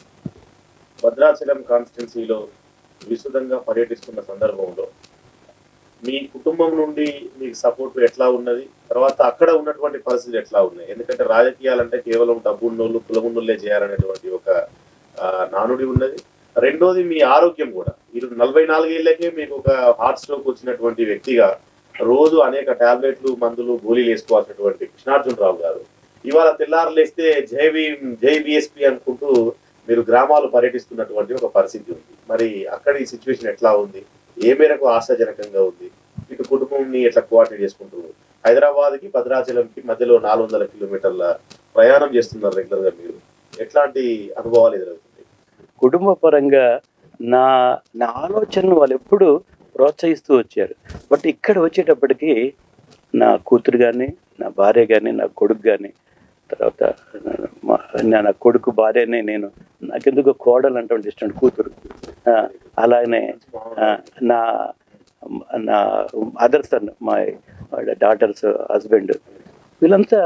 A: భద్రాచలం కాన్స్టిట్యున్సీలో విస్తృతంగా పర్యటిస్తున్న సందర్భంలో మీ కుటుంబం నుండి మీకు సపోర్ట్ ఎట్లా ఉన్నది తర్వాత అక్కడ ఉన్నటువంటి పరిస్థితులు ఎట్లా ఉన్నాయి ఎందుకంటే రాజకీయాలంటే కేవలం డబ్బున్నోళ్ళు కులమున్నోళ్ళే చేయాలనేటువంటి ఒక ఆ, నానుడి ఉన్నది రెండోది మీ ఆరోగ్యం కూడా మీరు నలభై నాలుగేళ్లకే మీకు ఒక హార్ట్ స్ట్రోక్ వచ్చినటువంటి వ్యక్తిగా రోజు అనేక టాబ్లెట్లు మందులు గోళీలు వేసుకోవాల్సినటువంటి కృష్ణార్జునరావు గారు ఇవాళ తెల్లారులేస్తే జై భీమ్ జై బిఎస్పి అనుకుంటూ మీరు గ్రామాలు పర్యటిస్తున్నటువంటి ఒక పరిస్థితి ఉంది మరి అక్కడ ఈ సిచ్యువేషన్ ఎట్లా ఉంది ఏ మేరకు ఆశాజనకంగా ఉంది ఇటు కుటుంబంని ఎట్లా కోఆర్డినేట్ చేసుకుంటూ హైదరాబాద్ కి భద్రాచలంకి మధ్యలో నాలుగు వందల కిలోమీటర్ల ప్రయాణం చేస్తున్నారు రెగ్యులర్ గా మీరు ఎట్లాంటి అనుభవాలు ఎదురవుతుంది
B: కుటుంబ పరంగా నా నా ఆలోచనను వాళ్ళు ఎప్పుడు ప్రోత్సహిస్తూ వచ్చారు బట్ ఇక్కడ వచ్చేటప్పటికి నా కూతురు కానీ నా భార్య కానీ నా కొడుకు కానీ తర్వాత మా- నా నా కొడుకు భార్యనే నేను నాకెందుకు కోడలు అంటే ఇష్టం కూతురు ఆ, అలాగనే ఆ, నా నా అదర్ సన్ మా డాటర్స్ హస్బెండ్ వీళ్ళంతా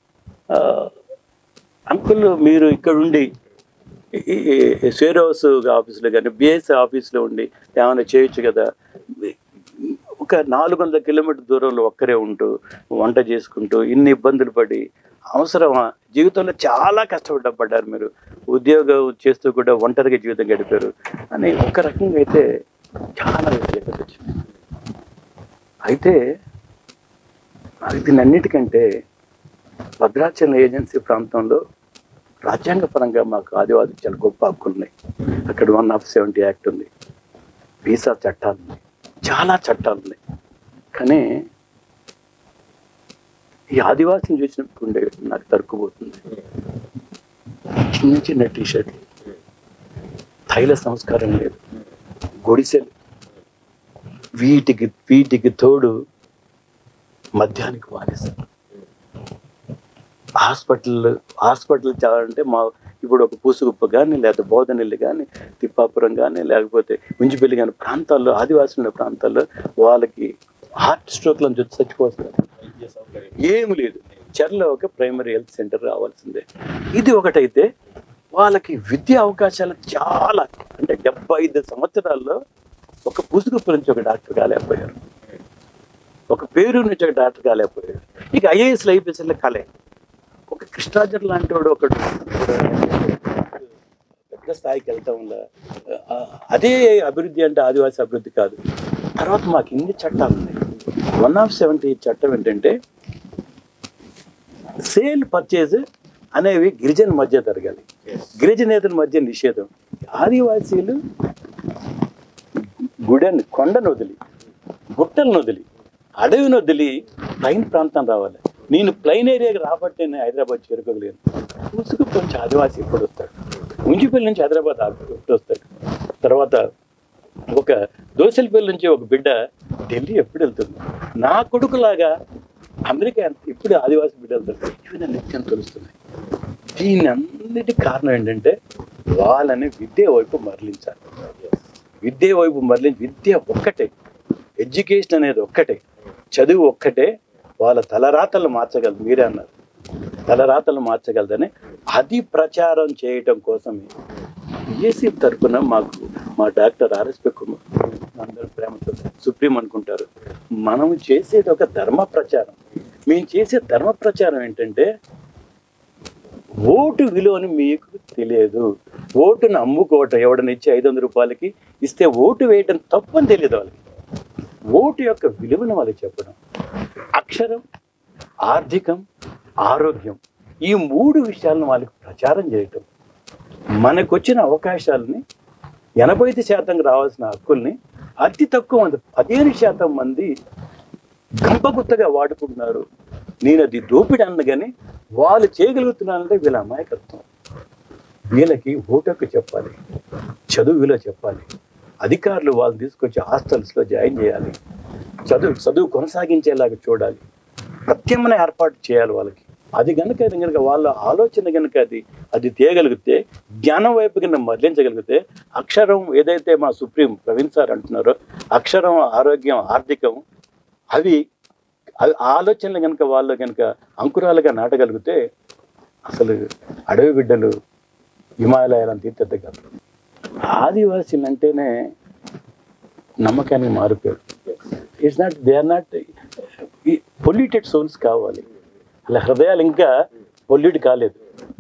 B: అంకుల్ మీరు ఇక్కడ ఉండి షేర్ హౌస్ ఆఫీస్లో కానీ బిఎస్ ఆఫీస్లో ఉండి ఏమైనా చేయొచ్చు కదా ఒక నాలుగు వందల కిలోమీటర్ దూరంలో ఒక్కరే ఉంటూ వంట చేసుకుంటూ ఇన్ని ఇబ్బందులు పడి అవసరమా జీవితంలో చాలా కష్టపడ్డారు మీరు ఉద్యోగం చేస్తూ కూడా ఒంటరిగా జీవితం గడిపారు అని ఒక రకంగా అయితే చాలా వ్యతిరేకత వచ్చింది అయితే దీని అన్నిటికంటే భద్రాచలం ఏజెన్సీ ప్రాంతంలో రాజ్యాంగపరంగా మాకు ఆదివాసి చాలా గొప్ప హక్కులు ఉన్నాయి అక్కడ వన్ ఆఫ్ సెవెంటీ యాక్ట్ ఉంది వీసా చట్టాలు ఉన్నాయి చాలా చట్టాలు ఉన్నాయి కానీ ఈ ఆదివాసిని చూసినప్పుడు ఉండే నాకు తరుక్కుపోతుంది చిన్న చిన్న టీ షర్ట్లు తైల సంస్కారం లేదు గుడిసెలు వీటికి వీటికి తోడు మద్యానికి బానిస్తారు హాస్పిటల్ హాస్పిటల్ చాలంటే మా ఇప్పుడు ఒక పూసుగుప్ప కానీ లేకపోతే బోధనెల్లి కానీ తిప్పాపురం కానీ లేకపోతే ఉంచిపల్లి కానీ ప్రాంతాల్లో ఆదివాసులు ఉన్న ప్రాంతాల్లో వాళ్ళకి హార్ట్ స్ట్రోక్లను వచ్చి చచ్చిపోతున్నారు
A: వైద్య సౌకర్యం
B: ఏమి లేదు చెర్లో ఒక ప్రైమరీ హెల్త్ సెంటర్ రావాల్సిందే ఇది ఒకటైతే వాళ్ళకి విద్యా అవకాశాలు చాలా అంటే డెబ్బై ఐదు సంవత్సరాల్లో ఒక పుసుగుప్ప నుంచి ఒక డాక్టర్ కాలేకపోయారు ఒక పేరు నుంచి ఒక డాక్టర్ కాలేకపోయాడు ఇక ఐఏఎస్లు ఐపీఎస్ల కలే ఒక కృష్ణాజర్ లాంటి వాడు ఒకడు పెద్ద స్థాయికి వెళ్తాం వల్ల ఆ, అదే అభివృద్ధి అంటే ఆదివాసీ అభివృద్ధి కాదు తర్వాత మాకు ఇన్ని చట్టాలు ఉన్నాయి వన్ ఆఫ్ సెవెంటీ చట్టం ఏంటంటే సేల్ పర్చేజ్ అనేవి గిరిజన మధ్య జరగాలి గిరిజనేతల మధ్య నిషేధం ఆదివాసీలు గుడని కొండను వదిలి గుట్టలను వదిలి అడవిని వదిలి ప్లైన్ ప్రాంతం రావాలి నేను ప్లైన్ ఏరియాకి రాబట్టే హైదరాబాద్ చేరుకోగలేను ముసుగు నుంచి ఆదివాసీ ఎప్పుడు వస్తాడు ఉంచిపల్లి నుంచి హైదరాబాద్ ఎప్పుడు వస్తాడు తర్వాత ఒక దోసెలపల్లి నుంచి ఒక బిడ్డ ఢిల్లీ ఎప్పుడు వెళ్తుంది నా కొడుకులాగా అమెరికా ఎంత- ఇప్పుడు ఆదివాసీ బిడ్డ వెళ్తాడు ఇవి నా నిత్యం తెలుస్తున్నాయి దీని అన్నిటి కారణం ఏంటంటే వాళ్ళని విద్య వైపు మరలించాలి విద్య వైపు మరలించి విద్య ఒక్కటే ఎడ్యుకేషన్ అనేది ఒక్కటే చదువు ఒక్కటే వాళ్ళ తలరాతలు మార్చగలదు మీరే అన్నారు తలరాతలు మార్చగలదని అది ప్రచారం చేయటం కోసమే బిఎస్సి తరపున మాకు మా డాక్టర్ ఆర్ఎస్పి కుమార్ అందరూ ప్రేమతో సుప్రీం అనుకుంటారు మనం చేసేది ఒక ధర్మ ప్రచారం మేము చేసే ధర్మ ప్రచారం ఏంటంటే ఓటు విలువని మీకు తెలియదు ఓటును అమ్ముకోవటం ఎవడని ఇచ్చి ఐదు వందల రూపాయలకి ఇస్తే ఓటు వేయటం తప్పని తెలియదు వాళ్ళకి ఓటు యొక్క విలువను వాళ్ళకి చెప్పడం అక్షరం ఆర్థికం ఆరోగ్యం ఈ మూడు విషయాలను వాళ్ళకి ప్రచారం చేయటం మనకు వచ్చిన అవకాశాలని ఎనభై ఐదు శాతం రావాల్సిన హక్కుల్ని అతి తక్కువ మంది పదిహేను శాతం మంది గంపగుత్తగా వాడుకుంటున్నారు నేను అది దోపిడి అన్నగాని వాళ్ళు చేయగలుగుతున్నారంటే వీళ్ళ అమాయకత్వం వీళ్ళకి ఓటకు చెప్పాలి చదువు విలువ చెప్పాలి అధికారులు వాళ్ళు తీసుకొచ్చి హాస్టల్స్లో జాయిన్ చేయాలి చదువు చదువు కొనసాగించేలాగా చూడాలి ప్రత్యామ్నాయ ఏర్పాటు చేయాలి వాళ్ళకి అది కనుక అది కనుక వాళ్ళ ఆలోచన కనుక అది అది తీయగలిగితే జ్ఞానం వైపు కనుక మరలించగలిగితే అక్షరం ఏదైతే మా సుప్రీం ప్రవీణ్ సార్ అంటున్నారో అక్షరం ఆరోగ్యం ఆర్థికం అవి అవి ఆ ఆలోచనలు కనుక వాళ్ళు కనుక అంకురాలుగా నాటగలిగితే అసలు అడవి బిడ్డలు హిమాలయాలను తీర్చిదిద్దగలరు ఆదివాసీలు అంటేనే నమ్మకానికి మారిపోయారు it's not they are not polluted souls కావాలి అలా హృదయాలు ఇంకా పొల్యూట్ కాలేదు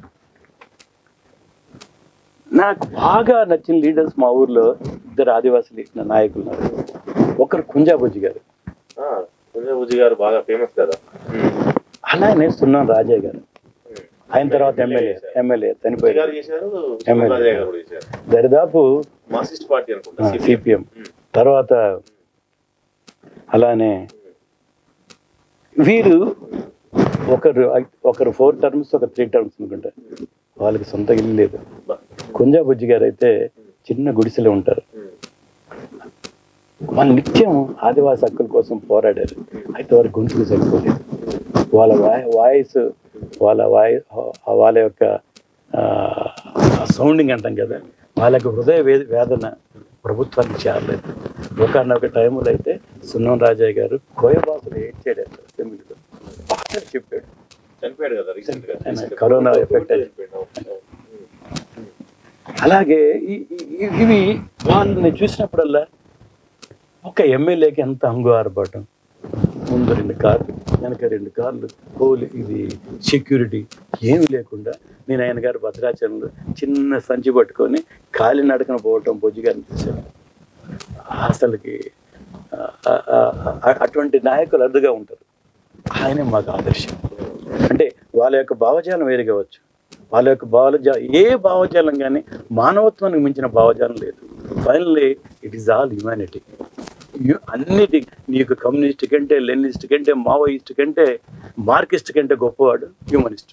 B: నాకు బాగా నచ్చిన లీడర్స్ మా ఊర్లో ఇద్దరు ఆదివాసీ నాయకులు ఉన్నారు ఒకరు కుంజాబుజ్జి గారు
A: బుజ్జి గారు బాగా ఫేమస్ కదా
B: అలానే సున్నం రాజయ్య గారు ఆయన తర్వాత ఎమ్మెల్యే ఎమ్మెల్యే
A: బుజ్జి గారు
B: చనిపోయారు
A: చేశారు
B: ఎమ్మెల్యే.
A: రాజయ్య గారు కూడా చేశారు
B: దరిదాపు
A: మార్క్సిస్ట్ పార్టీ అనుకుంటా CPM.
B: సిపిఎం తర్వాత అలానే వీరు ఒకరు ఒకరు ఫోర్ టర్మ్స్ ఒక త్రీ టర్మ్స్ అనుకుంటా వాళ్ళకి సొంత ఇల్లు లేదు
A: బా.
B: కుంజా బుజ్జి గారు అయితే చిన్న గుడిసెలో ఉంటారు
A: ఉమ్.
B: వాళ్ళు నిత్యం ఆదివాసి హక్కుల కోసం పోరాడారు అయితే వారి గొంతుకు సరిపోలేదు వాళ్ళ వాయి వాయిస్ వాళ్ళ వాయి వాళ్ళ యొక్క సౌండింగ్ అంటాం కదా వాళ్ళ యొక్క హృదయ వే వేదన ప్రభుత్వానికి చేరలేదు ఒకనొక టైంలో అయితే సున్నం రాజయ్య గారు కోయబాసులు ఏడ్చాడు అసెంబ్లీలో బాగా చెప్పాడు
A: చనిపోయాడు కదా రీసెంట్ గా
B: ఆయన కరోనా ఎఫెక్ట్ అయ్యి.
A: చనిపోయాడు.
B: అలాగే ఈ- ఈ- ఈ- ఇవి వాళ్ళని చూసినప్పుడల్లా ఒక ఎమ్మెల్యేకి ఎంత హంగు ఆర్భాటం ముందు రెండు కార్లు వెనక రెండు కార్లు పోలీ ఇది సెక్యూరిటీ ఏమి లేకుండా నేను ఆయన గారు భద్రాచలంలో చిన్న సంచి పట్టుకొని కాలి నడకన పోవటం బొజ్జిగారిని చూశాను అసలుకి ఆ- ఆ- ఆ- అటువంటి నాయకులు అరుదుగా ఉంటారు ఆయనే మాకు ఆదర్శం అంటే వాళ్ళ యొక్క భావజాలం వేరు కావచ్చు వాళ్ళ యొక్క భావజా ఏ భావజాలం కానీ మానవత్వానికి మించిన భావజాలం లేదు finally it is all humanity అన్నిటి నీకు కమ్యూనిస్ట్ కంటే లెనిస్ట్ కంటే మావోయిస్ట్ కంటే మార్కిస్ట్ కంటే గొప్పవాడు హ్యూమనిస్ట్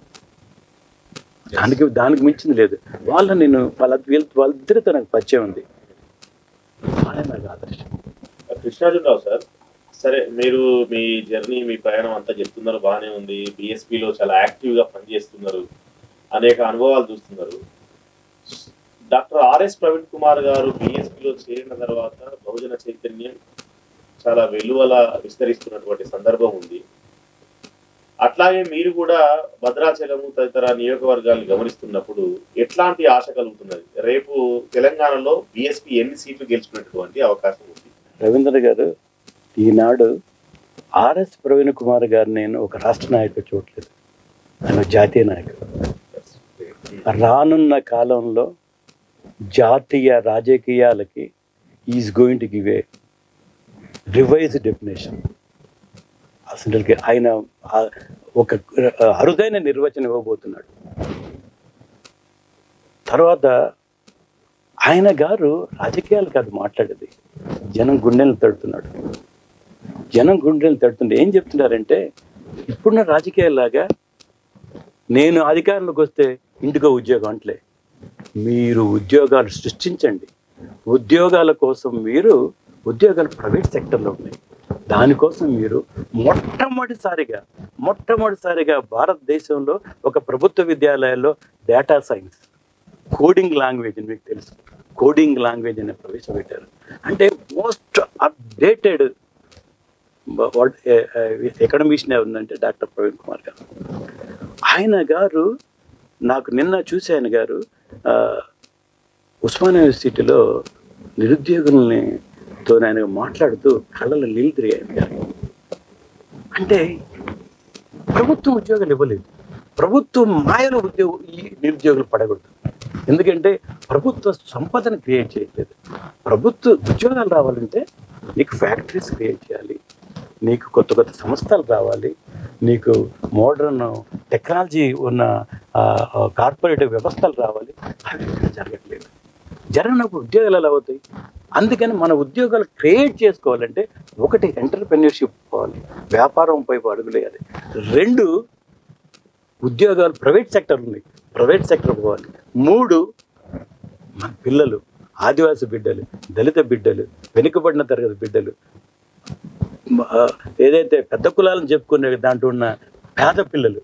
B: దానికి దానికి మించింది లేదు వాళ్ళ నేను వాళ్ళ వీళ్ళ వాళ్ళిద్దరితో నాకు పరిచయం ఉంది వాళ్ళే నాకు ఆదర్శం
A: కృష్ణార్జునరావు సార్ సరే మీరు మీ జర్నీ మీ ప్రయాణం అంతా చెప్తున్నారు బాగానే ఉంది BSP లో చాలా యాక్టివ్ గా పనిచేస్తున్నారు అనేక అనుభవాలు చూస్తున్నారు డాక్టర్ ఆర్ఎస్ ప్రవీణ్ కుమార్ గారు బిఎస్పిలో చేరిన తర్వాత బహుజన చైతన్యం చాలా వెలువల విస్తరిస్తున్నటువంటి సందర్భం ఉంది అట్లాగే మీరు కూడా భద్రాచలము తదితర నియోజకవర్గాన్ని గమనిస్తున్నప్పుడు ఎట్లాంటి ఆశ కలుగుతున్నది రేపు తెలంగాణలో బిఎస్పి ఎన్ని సీట్లు గెలుచుకునేటువంటి అవకాశం ఉంది
B: రవీంద్ర గారు ఈనాడు ఆర్ఎస్ ప్రవీణ్ కుమార్ గారు నేను ఒక రాష్ట్ర నాయకుడు చూడలేదు ఆయన ఒక జాతీయ నాయకుడు రానున్న కాలంలో జాతీయ రాజకీయాలకి is going to give a revise definition అసలు ఆయన ఆ ఒక అరుదైన నిర్వచనం ఇవ్వబోతున్నాడు తర్వాత ఆయన గారు రాజకీయాలు కాదు మాట్లాడేది జనం గుండెలు తడుతున్నాడు జనం గుండెలు తడుతుంటే ఏం చెప్తున్నారంటే ఇప్పుడున్న రాజకీయాల్లాగా నేను అధికారంలోకి వస్తే ఇంటికో ఉద్యోగం అంటలే మీరు ఉద్యోగాలు సృష్టించండి ఉద్యోగాల కోసం మీరు ఉద్యోగాలు ప్రైవేట్ సెక్టర్లో ఉన్నాయి దానికోసం మీరు మొట్టమొదటిసారిగా మొట్టమొదటిసారిగా భారతదేశంలో ఒక ప్రభుత్వ విద్యాలయాల్లో డేటా సైన్స్ కోడింగ్ లాంగ్వేజ్ అని మీకు తెలుసు కోడింగ్ లాంగ్వేజ్ అని ప్రవేశపెట్టారు అంటే మోస్ట్ అప్డేటెడ్ వాట్ ఎకనమీషన్ ఉందంటే డాక్టర్ ప్రవీణ్ కుమార్ గారు ఆయన గారు నాకు నిన్న చూసి ఆయన గారు ఆ, ఉస్మానియా యూనివర్సిటీలో నిరుద్యోగుల్ని తో ఆయన మాట్లాడుతూ కళ్ళలో నీళ్ళు తిరిగాయి ఆయన గారు అంటే ప్రభుత్వం ఉద్యోగాలు ఇవ్వలేదు ప్రభుత్వం మాయలో ఉద్యోగ ఈ నిరుద్యోగులు పడకూడదు ఎందుకంటే ప్రభుత్వ సంపదను క్రియేట్ చేయట్లేదు ప్రభుత్వ ఉద్యోగాలు రావాలంటే నీకు ఫ్యాక్టరీస్ క్రియేట్ చేయాలి నీకు కొత్త కొత్త సంస్థలు రావాలి నీకు మోడర్న్ టెక్నాలజీ ఉన్న కార్పొరేట్ వ్యవస్థలు రావాలి అవి ఇక్కడ జరగట్లేదు జరగనప్పుడు ఉద్యోగాలు ఎలా అవుతాయి అందుకని మన ఉద్యోగాలు క్రియేట్ చేసుకోవాలంటే ఒకటి ఎంటర్ప్రెన్యూర్షిప్ పోవాలి వ్యాపారం వైపు అడుగులేయాలి రెండు ఉద్యోగాలు ప్రైవేట్ సెక్టర్ ఉన్నాయి ప్రైవేట్ సెక్టర్ పోవాలి మూడు మన పిల్లలు ఆదివాసి బిడ్డలు దళిత బిడ్డలు వెనుకబడిన తరగతి బిడ్డలు మ- ఆ, ఏదైతే పెద్ద కులాలను చెప్పుకునే దాంట్లో ఉన్న పేద పిల్లలు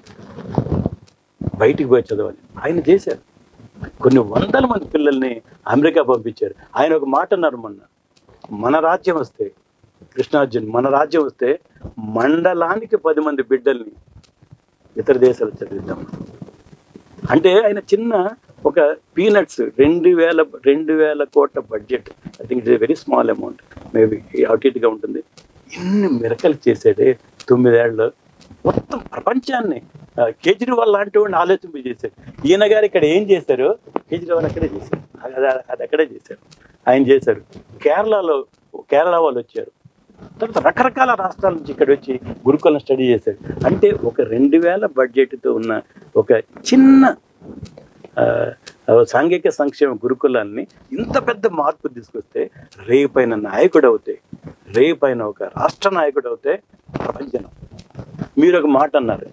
B: బయటికి పోయి చదవాలి ఆయన చేశారు కొన్ని వందల మంది పిల్లల్ని అమెరికా పంపించారు ఆయన ఒక మాట అన్నారు మొన్న మన రాజ్యం వస్తే కృష్ణార్జున్ మన రాజ్యం వస్తే మండలానికి పది మంది బిడ్డల్ని ఇతర దేశాలు చదివిద్దాం అంటే ఆయన చిన్న ఒక పీనట్స్ రెండు వేల రెండు వేల కోట్ల budget I think it's very small amount maybe అవుట్గా ఉంటుంది ఇన్ని మిరకలు చేసాడే తొమ్మిదేళ్ళు మొత్తం ప్రపంచాన్ని ఆ, కేజ్రీవాల్ లాంటి వాడిని ఆలోచింపజేశారు ఈయన గారు ఇక్కడ ఏం చేశారు కేజ్రీవాల్ అక్కడే చేశారు అది అది అక్కడే చేశారు ఆయన చేశారు కేరళలో కేరళ వాళ్ళు వచ్చారు తర్వాత రకరకాల రాష్ట్రాల నుంచి ఇక్కడ వచ్చి గురుకులను స్టడీ చేశారు అంటే ఒక రెండు వేల బడ్జెట్తో ఉన్న ఒక చిన్న ఆ, ఆ, సాంఘిక సంక్షేమ గురుకులాన్ని ఇంత పెద్ద మార్పు తీసుకొస్తే రేపైన నాయకుడు అవుతే రేపైన ఒక రాష్ట్ర నాయకుడు అవుతే ప్రపంచం మీరు ఒక మాట అన్నారు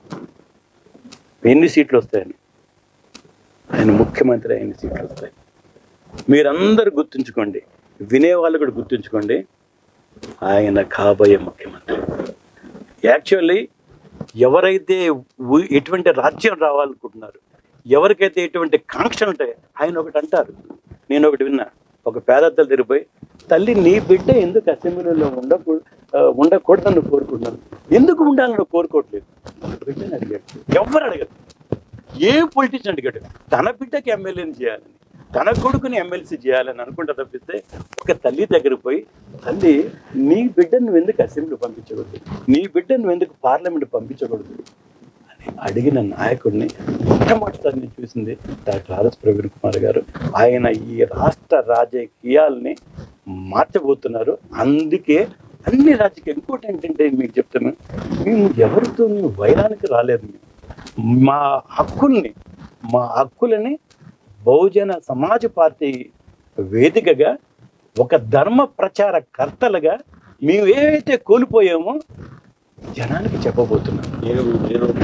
B: ఎన్ని సీట్లు వస్తాయని ఆయన ముఖ్యమంత్రి ఎన్ని సీట్లు వస్తాయి మీరందరూ గుర్తుంచుకోండి వినేవాళ్ళు కూడా గుర్తుంచుకోండి ఆయన కాబోయే ముఖ్యమంత్రి యాక్చువల్లీ ఎవరైతే ఊ- ఎటువంటి రాజ్యం రావాలనుకుంటున్నారు ఎవరికైతే ఎటువంటి కాంక్షలు ఉంటాయో ఆయన ఒకటి అంటారు నేను ఒకటి విన్నా ఒక పేదత్తలు తిరిగిపోయి తల్లి నీ బిడ్డ ఎందుకు అసెంబ్లీలో ఉండకూడదు ఉండకూడదని నువ్వు కోరుకుంటున్నాను ఎందుకు ఉండాలని నువ్వు కోరుకోవట్లేదు ఒక బిడ్డని అడిగాడు ఎవరు అడగదు ఏ పొలిటీషియన్ అడిగాడు తన బిడ్డకి ఎమ్మెల్యేని చేయాలని తన కొడుకుని ఎమ్మెల్సీ చేయాలని అనుకుంటా తప్పిస్తే ఒక తల్లి దగ్గరికి పోయి తల్లి నీ బిడ్డను నువ్వు ఎందుకు అసెంబ్లీ పంపించకూడదు నీ బిడ్డను నువ్వు ఎందుకు పార్లమెంట్ పంపించకూడదు అని అడిగిన నాయకుడిని మొట్టమొదటిసారి నేను చూసింది డాక్టర్ ఆర్ఎస్ ప్రవీణ్ కుమార్ గారు ఆయన ఈ రాష్ట్ర రాజకీయాల్ని మార్చబోతున్నారు అందుకే అన్ని రాజకీయ ఇంకోటి ఏంటంటే మీకు చెప్తాను మేము ఎవరితో మేము వైరానికి రాలేదు మేము మా హక్కుల్ని మా హక్కులని బహుజన సమాజ్ పార్టీ వేదికగా ఒక ధర్మ ప్రచార కర్తలుగా మేము ఏవైతే కోల్పోయామో జనానికి చెప్పబోతున్నాం
A: ఏనుగు ఏనుగు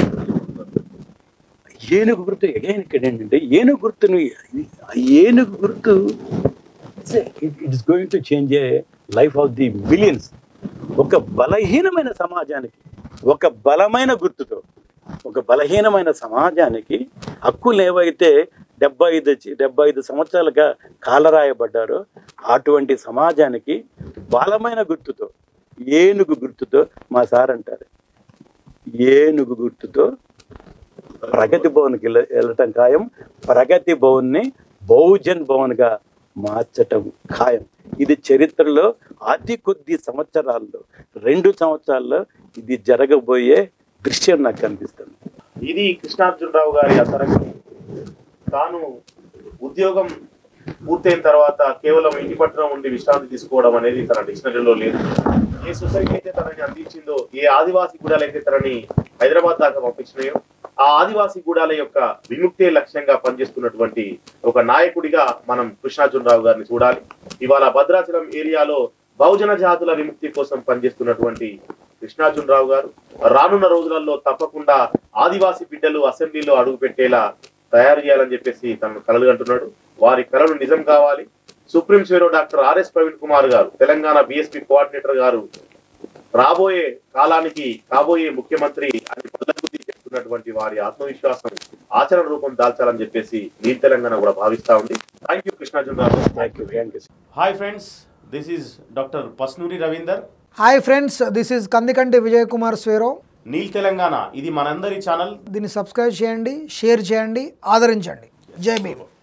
B: ఏనుగు గుర్తు అగైన్ ఇక్కడ ఏంటంటే ఏనుగు గుర్తును ఏనుగు గుర్తు it is going to change a life of the millions ఒక బలహీనమైన సమాజానికి ఒక బలమైన గుర్తుతో ఒక బలహీనమైన సమాజానికి హక్కులు ఏవైతే డెబ్బై ఐదు చి- డెబ్బై ఐదు సంవత్సరాలుగా కాలరాయబడ్డారో అటువంటి సమాజానికి బలమైన గుర్తుతో ఏనుగు గుర్తుతో మా సార్ అంటారు ఏనుగు గుర్తుతో ప్రగతి భవన్కి వెళ్ళ- వెళ్ళటం ఖాయం ప్రగతి భవన్ని బహుజన్ భవన్గా మార్చటం ఖాయం ఇది చరిత్రలో అతి కొద్ది సంవత్సరాల్లో రెండు సంవత్సరాల్లో ఇది జరగబోయే దృశ్యం నాకు కనిపిస్తుంది
A: ఇది కృష్ణార్జునరావు గారి అంతరంగం తాను ఉద్యోగం పూర్తయిన తర్వాత కేవలం ఇంటి పట్టున ఉండి విశ్రాంతి తీసుకోవడం అనేది తన డిక్షనరీలో లేదు ఏ సొసైటీ అయితే తనని అందించిందో ఏ ఆదివాసీ గూడాలు అయితే తనని హైదరాబాద్ దాకా పంపించినాయో ఆ ఆదివాసీ గూడాల యొక్క విముక్తే లక్ష్యంగా పనిచేస్తున్నటువంటి ఒక నాయకుడిగా మనం కృష్ణార్జునరావు గారిని చూడాలి ఇవాళ భద్రాచలం ఏరియాలో బహుజన జాతుల విముక్తి కోసం పనిచేస్తున్నటువంటి కృష్ణార్జునరావు గారు రానున్న రోజులలో తప్పకుండా ఆదివాసీ బిడ్డలు అసెంబ్లీలో అడుగు పెట్టేలా తయారు చేయాలని చెప్పేసి తను కలలు అంటున్నాడు వారి కళలు నిజం కావాలి supreme Swaero doctor RS Praveen Kumar garu Telangana BSP coordinator గారు రాబోయే కాలానికి కాబోయే ముఖ్యమంత్రి అని బల్లగుద్ది చెప్తున్నటువంటి వారి ఆత్మవిశ్వాసం ఆచరణ రూపం దాల్చాలని చెప్పేసి నీ తెలంగాణ కూడా భావిస్తా ఉంది thank you Krishnarjunarao
B: thank you thank you
A: hi friends this is doctor Pasnoori Ravinder
C: hi friends this is Kandikanti Vijay Kumar Swaero
A: Neel Telangana ఇది మనందరి ఛానల్
C: దీన్ని సబ్స్క్రైబ్ చేయండి షేర్ చేయండి ఆదరించండి జై భీమ్